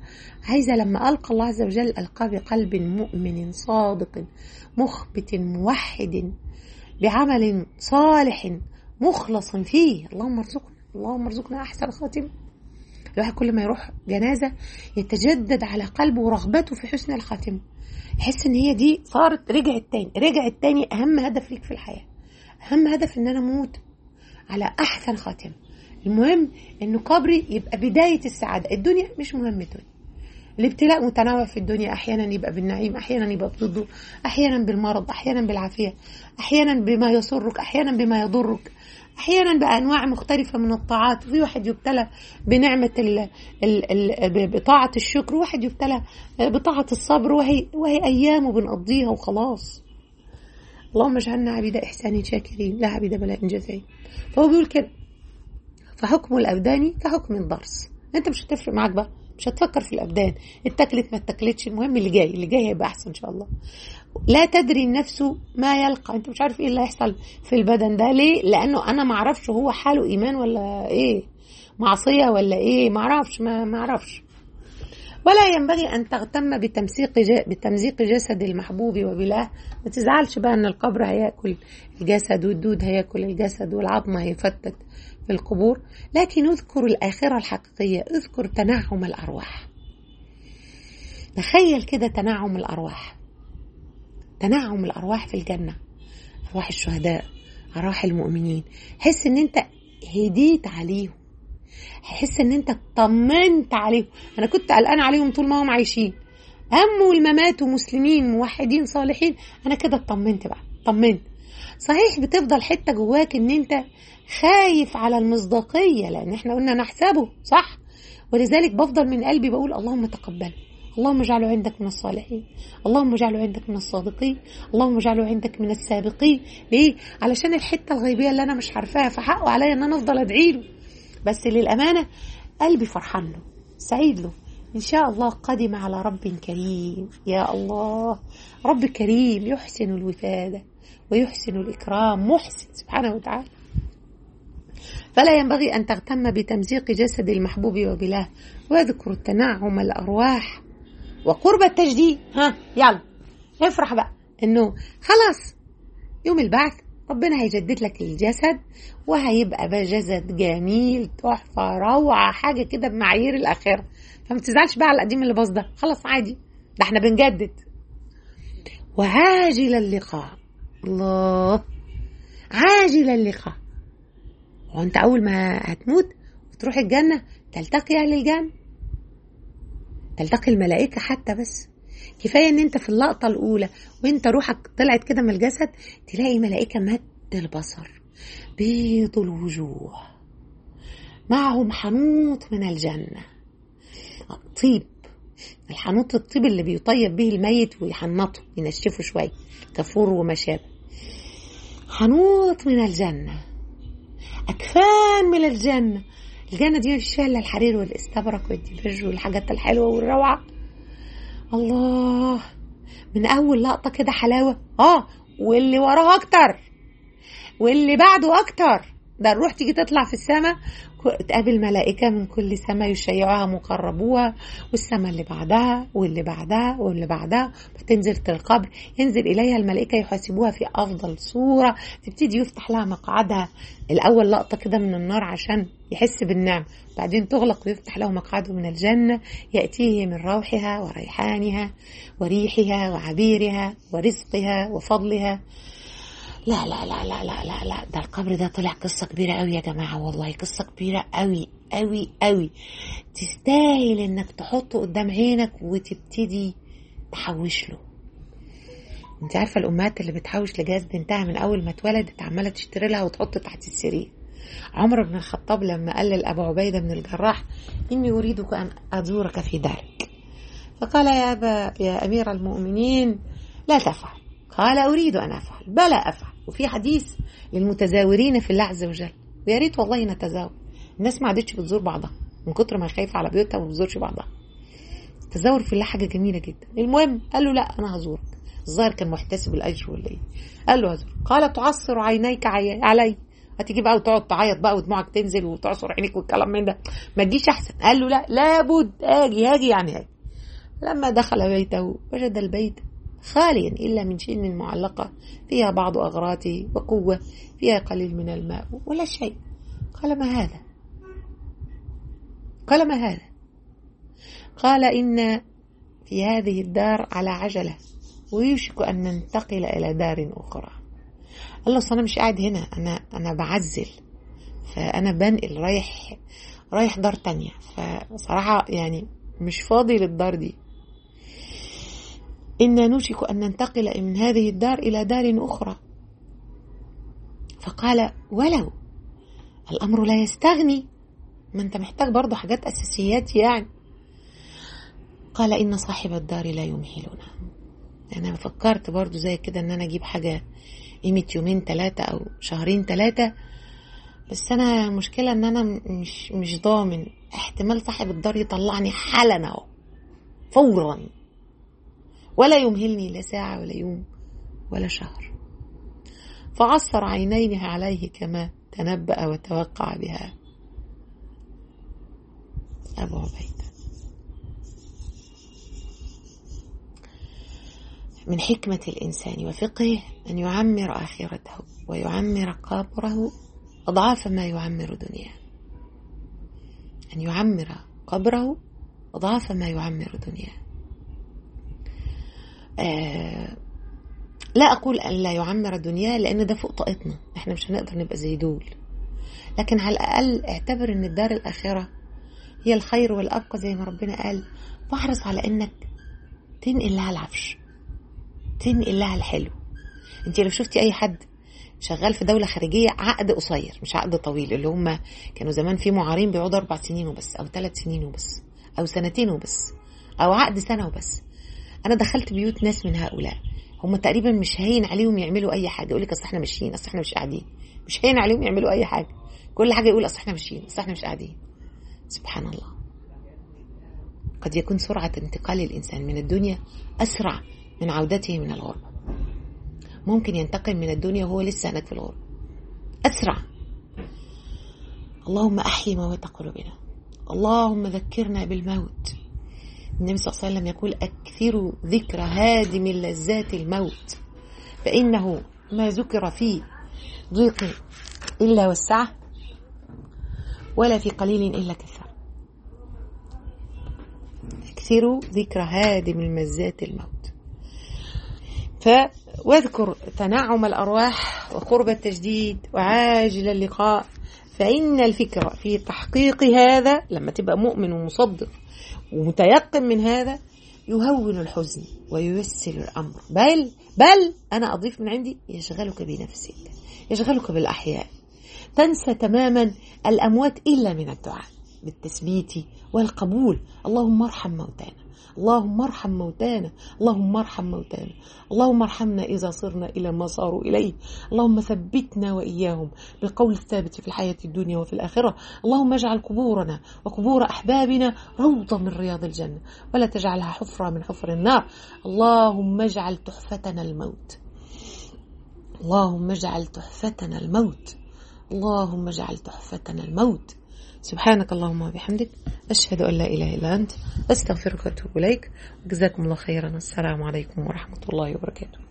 عايزة لما ألقى الله عز وجل ألقاه بقلب مؤمن صادق مخبت موحد بعمل صالح مخلص فيه اللهم ارزقنا اللهم ارزقنا أحسن خاتمة الواحد كل ما يروح جنازة يتجدد على قلبه رغبته في حسن الخاتمة يحس ان هي دي صارت رجعت تاني رجعت تاني اهم هدف ليك في الحياة اهم هدف ان انا اموت على احسن خاتمة المهم انه قبري يبقى بداية السعادة الدنيا مش مهم الدنيا الابتلاء متنوع في الدنيا احيانا يبقى بالنعيم احيانا يبقى ضده احيانا بالمرض احيانا بالعافيه احيانا بما يسرك احيانا بما يضرك احيانا بانواع مختلفه من الطاعات في واحد يبتلى بنعمه ال ال ال بطاعه الشكر وواحد يبتلى بطاعه الصبر وهي وهي ايام وبنقضيها وخلاص اللهم اجعلنا عبيد احسان شاكرين لا عبيد بلاء جزائين فهو بيقول كده فحكم الابدان كحكم الضرس انت مش هتفرق معاك بقى مش هتفكر في الابدان اتكلت ما اتكلتش المهم اللي جاي اللي جاي هيبقى احسن ان شاء الله لا تدري النفس ما يلقى انت مش عارف ايه اللي هيحصل في البدن ده ليه لانه انا ما اعرفش هو حاله ايمان ولا ايه معصيه ولا ايه ما اعرفش ما ما اعرفش ولا ينبغي ان تغتم بتمسيق بتمزيق جسد المحبوب وبلاه ما تزعلش بقى ان القبر هياكل الجسد والدود هياكل الجسد والعظم هيفتت في القبور لكن اذكر الآخرة الحقيقية اذكر تنعم الأرواح تخيل كده تنعم الأرواح تنعم الأرواح في الجنة أرواح الشهداء أرواح المؤمنين حس إن أنت هديت عليهم حس إن أنت اطمنت عليهم أنا كنت قلقان عليهم طول ما هم عايشين هم والممات ومسلمين موحدين صالحين أنا كده اطمنت بقى اطمنت صحيح بتفضل حته جواك ان انت خايف على المصداقيه لان احنا قلنا نحسبه صح ولذلك بفضل من قلبي بقول اللهم تقبله اللهم اجعله عندك من الصالحين اللهم اجعله عندك من الصادقين اللهم اجعله عندك من السابقين ليه علشان الحته الغيبيه اللي انا مش عارفاها فحقه عليا ان انا افضل ادعي له بس للامانه قلبي فرحان له سعيد له إن شاء الله قدم على رب كريم يا الله رب كريم يحسن الوفادة ويحسن الإكرام محسن سبحانه وتعالى فلا ينبغي أن تغتم بتمزيق جسد المحبوب وبلاه واذكر التنعم الأرواح وقرب التجديد ها يلا افرح بقى انه خلاص يوم البعث ربنا هيجدد لك الجسد وهيبقى بقى جسد جميل تحفة روعة حاجة كده بمعايير الآخرة فما تزعلش بقى على القديم اللي باظ ده خلاص عادي ده احنا بنجدد وعاجل اللقاء الله عاجل اللقاء وانت اول ما هتموت وتروح الجنة تلتقي اهل الجنة تلتقي الملائكة حتى بس كفاية ان انت في اللقطة الاولى وانت روحك طلعت كده من الجسد تلاقي ملائكة مد البصر بيض الوجوه معهم حنوط من الجنة طيب الحنوط الطيب اللي بيطيب به الميت ويحنطه ينشفه شوية كفور وما شابه حنوط من الجنة أكفان من الجنة الجنة دي مش فيها إلا الحرير والاستبرق والدبج والحاجات الحلوة والروعة الله من أول لقطة كده حلاوة آه واللي وراه أكتر واللي بعده أكتر ده الروح تيجي تطلع في السماء تقابل ملائكة من كل سماء يشيعوها مقربوها والسماء اللي بعدها واللي بعدها واللي بعدها تنزل القبر ينزل إليها الملائكة يحاسبوها في أفضل صورة تبتدي يفتح لها مقعدها الأول لقطة كده من النار عشان يحس بالنعم بعدين تغلق ويفتح له مقعده من الجنة يأتيه من روحها وريحانها وريحها وعبيرها ورزقها وفضلها لا لا لا لا لا لا لا ده القبر ده طلع قصة كبيرة قوي يا جماعة والله قصة كبيرة قوي قوي قوي تستاهل انك تحطه قدام عينك وتبتدي تحوش له انت عارفة الامهات اللي بتحوش لجهاز بنتها من اول ما اتولدت عمالة تشتري لها وتحط تحت السرير عمر بن الخطاب لما قال لأبو عبيدة بن الجراح إني أريدك أن أزورك في دارك فقال يا أبا يا أمير المؤمنين لا تفعل قال أريد أن أفعل بلى أفعل وفي حديث للمتزاورين في الله عز وجل ويا ريت والله نتزاور الناس ما عادتش بتزور بعضها من كتر ما خايفة على بيوتها وما بتزورش بعضها التزاور في الله حاجة جميلة جدا المهم قال له لا أنا هزورك الظاهر كان محتسب الأجر ولا إيه قال له هزور قال تعصر عينيك علي هتيجي بقى وتقعد تعيط بقى ودموعك تنزل وتعصر عينيك والكلام من ده ما تجيش احسن قال له لا لابد اجي هاجي يعني هاجي لما دخل بيته وجد البيت خاليا إلا من شين معلقة فيها بعض أغراته وقوة فيها قليل من الماء ولا شيء قال ما هذا قال ما هذا قال إن في هذه الدار على عجلة ويوشك أن ننتقل إلى دار أخرى الله أنا مش قاعد هنا أنا أنا بعزل فأنا بنقل رايح رايح دار تانية فصراحة يعني مش فاضي للدار دي إنا نوشك أن ننتقل من هذه الدار إلى دار أخرى فقال ولو الأمر لا يستغني ما أنت محتاج برضو حاجات أساسيات يعني قال إن صاحب الدار لا يمهلنا أنا فكرت برضو زي كده إن أنا أجيب حاجة قيمة يومين ثلاثة أو شهرين ثلاثة بس أنا المشكلة إن أنا مش مش ضامن احتمال صاحب الدار يطلعني حالا أهو فورا ولا يمهلني لا ساعة ولا يوم ولا شهر فعصر عينيه عليه كما تنبأ وتوقع بها أبو عبيدة من حكمة الإنسان وفقهه أن يعمر آخرته ويعمر قبره أضعاف ما يعمر دنياه أن يعمر قبره أضعاف ما يعمر دنياه آه لا أقول أن لا يعمر دنياه لأن ده فوق طاقتنا إحنا مش هنقدر نبقى زي دول لكن على الأقل اعتبر أن الدار الآخرة هي الخير والأبقى زي ما ربنا قال فاحرص على أنك تنقل لها العفش تنقل لها الحلو انت لو شفتي اي حد شغال في دولة خارجية عقد قصير مش عقد طويل اللي هم كانوا زمان في معارين بيقعدوا أربع سنين وبس أو ثلاث سنين وبس أو سنتين وبس أو عقد سنة وبس أنا دخلت بيوت ناس من هؤلاء هم تقريبا مش هين عليهم يعملوا أي حاجة يقول لك أصل إحنا ماشيين أصل إحنا مش قاعدين مش هين عليهم يعملوا أي حاجة كل حاجة يقول أصل إحنا ماشيين أصل إحنا مش قاعدين سبحان الله قد يكون سرعة انتقال الإنسان من الدنيا أسرع من عودته من الغربة ممكن ينتقل من الدنيا وهو لسه هناك في الغربة أسرع اللهم أحيي موت قلوبنا اللهم ذكرنا بالموت النبي صلى الله عليه وسلم يقول أكثروا ذكر هادم اللذات الموت فإنه ما ذكر في ضيق إلا وسعه ولا في قليل إلا كثر أكثروا ذكر هادم المزات الموت ف واذكر تنعم الأرواح وقرب التجديد وعاجل اللقاء فإن الفكرة في تحقيق هذا لما تبقى مؤمن ومصدق ومتيقن من هذا يهون الحزن وييسر الأمر بل بل أنا أضيف من عندي يشغلك بنفسك يشغلك بالأحياء تنسى تماما الأموات إلا من الدعاء بالتثبيت والقبول اللهم ارحم موتانا اللهم ارحم موتانا اللهم ارحم موتانا اللهم ارحمنا إذا صرنا إلى ما صاروا إليه اللهم ثبتنا وإياهم بالقول الثابت في الحياة الدنيا وفي الآخرة اللهم اجعل قبورنا وقبور أحبابنا روضة من رياض الجنة ولا تجعلها حفرة من حفر النار اللهم اجعل تحفتنا الموت اللهم اجعل تحفتنا الموت اللهم اجعل تحفتنا الموت سبحانك اللهم وبحمدك أشهد أن لا إله إلا أنت أستغفرك وأتوب إليك وجزاكم الله خيرا السلام عليكم ورحمة الله وبركاته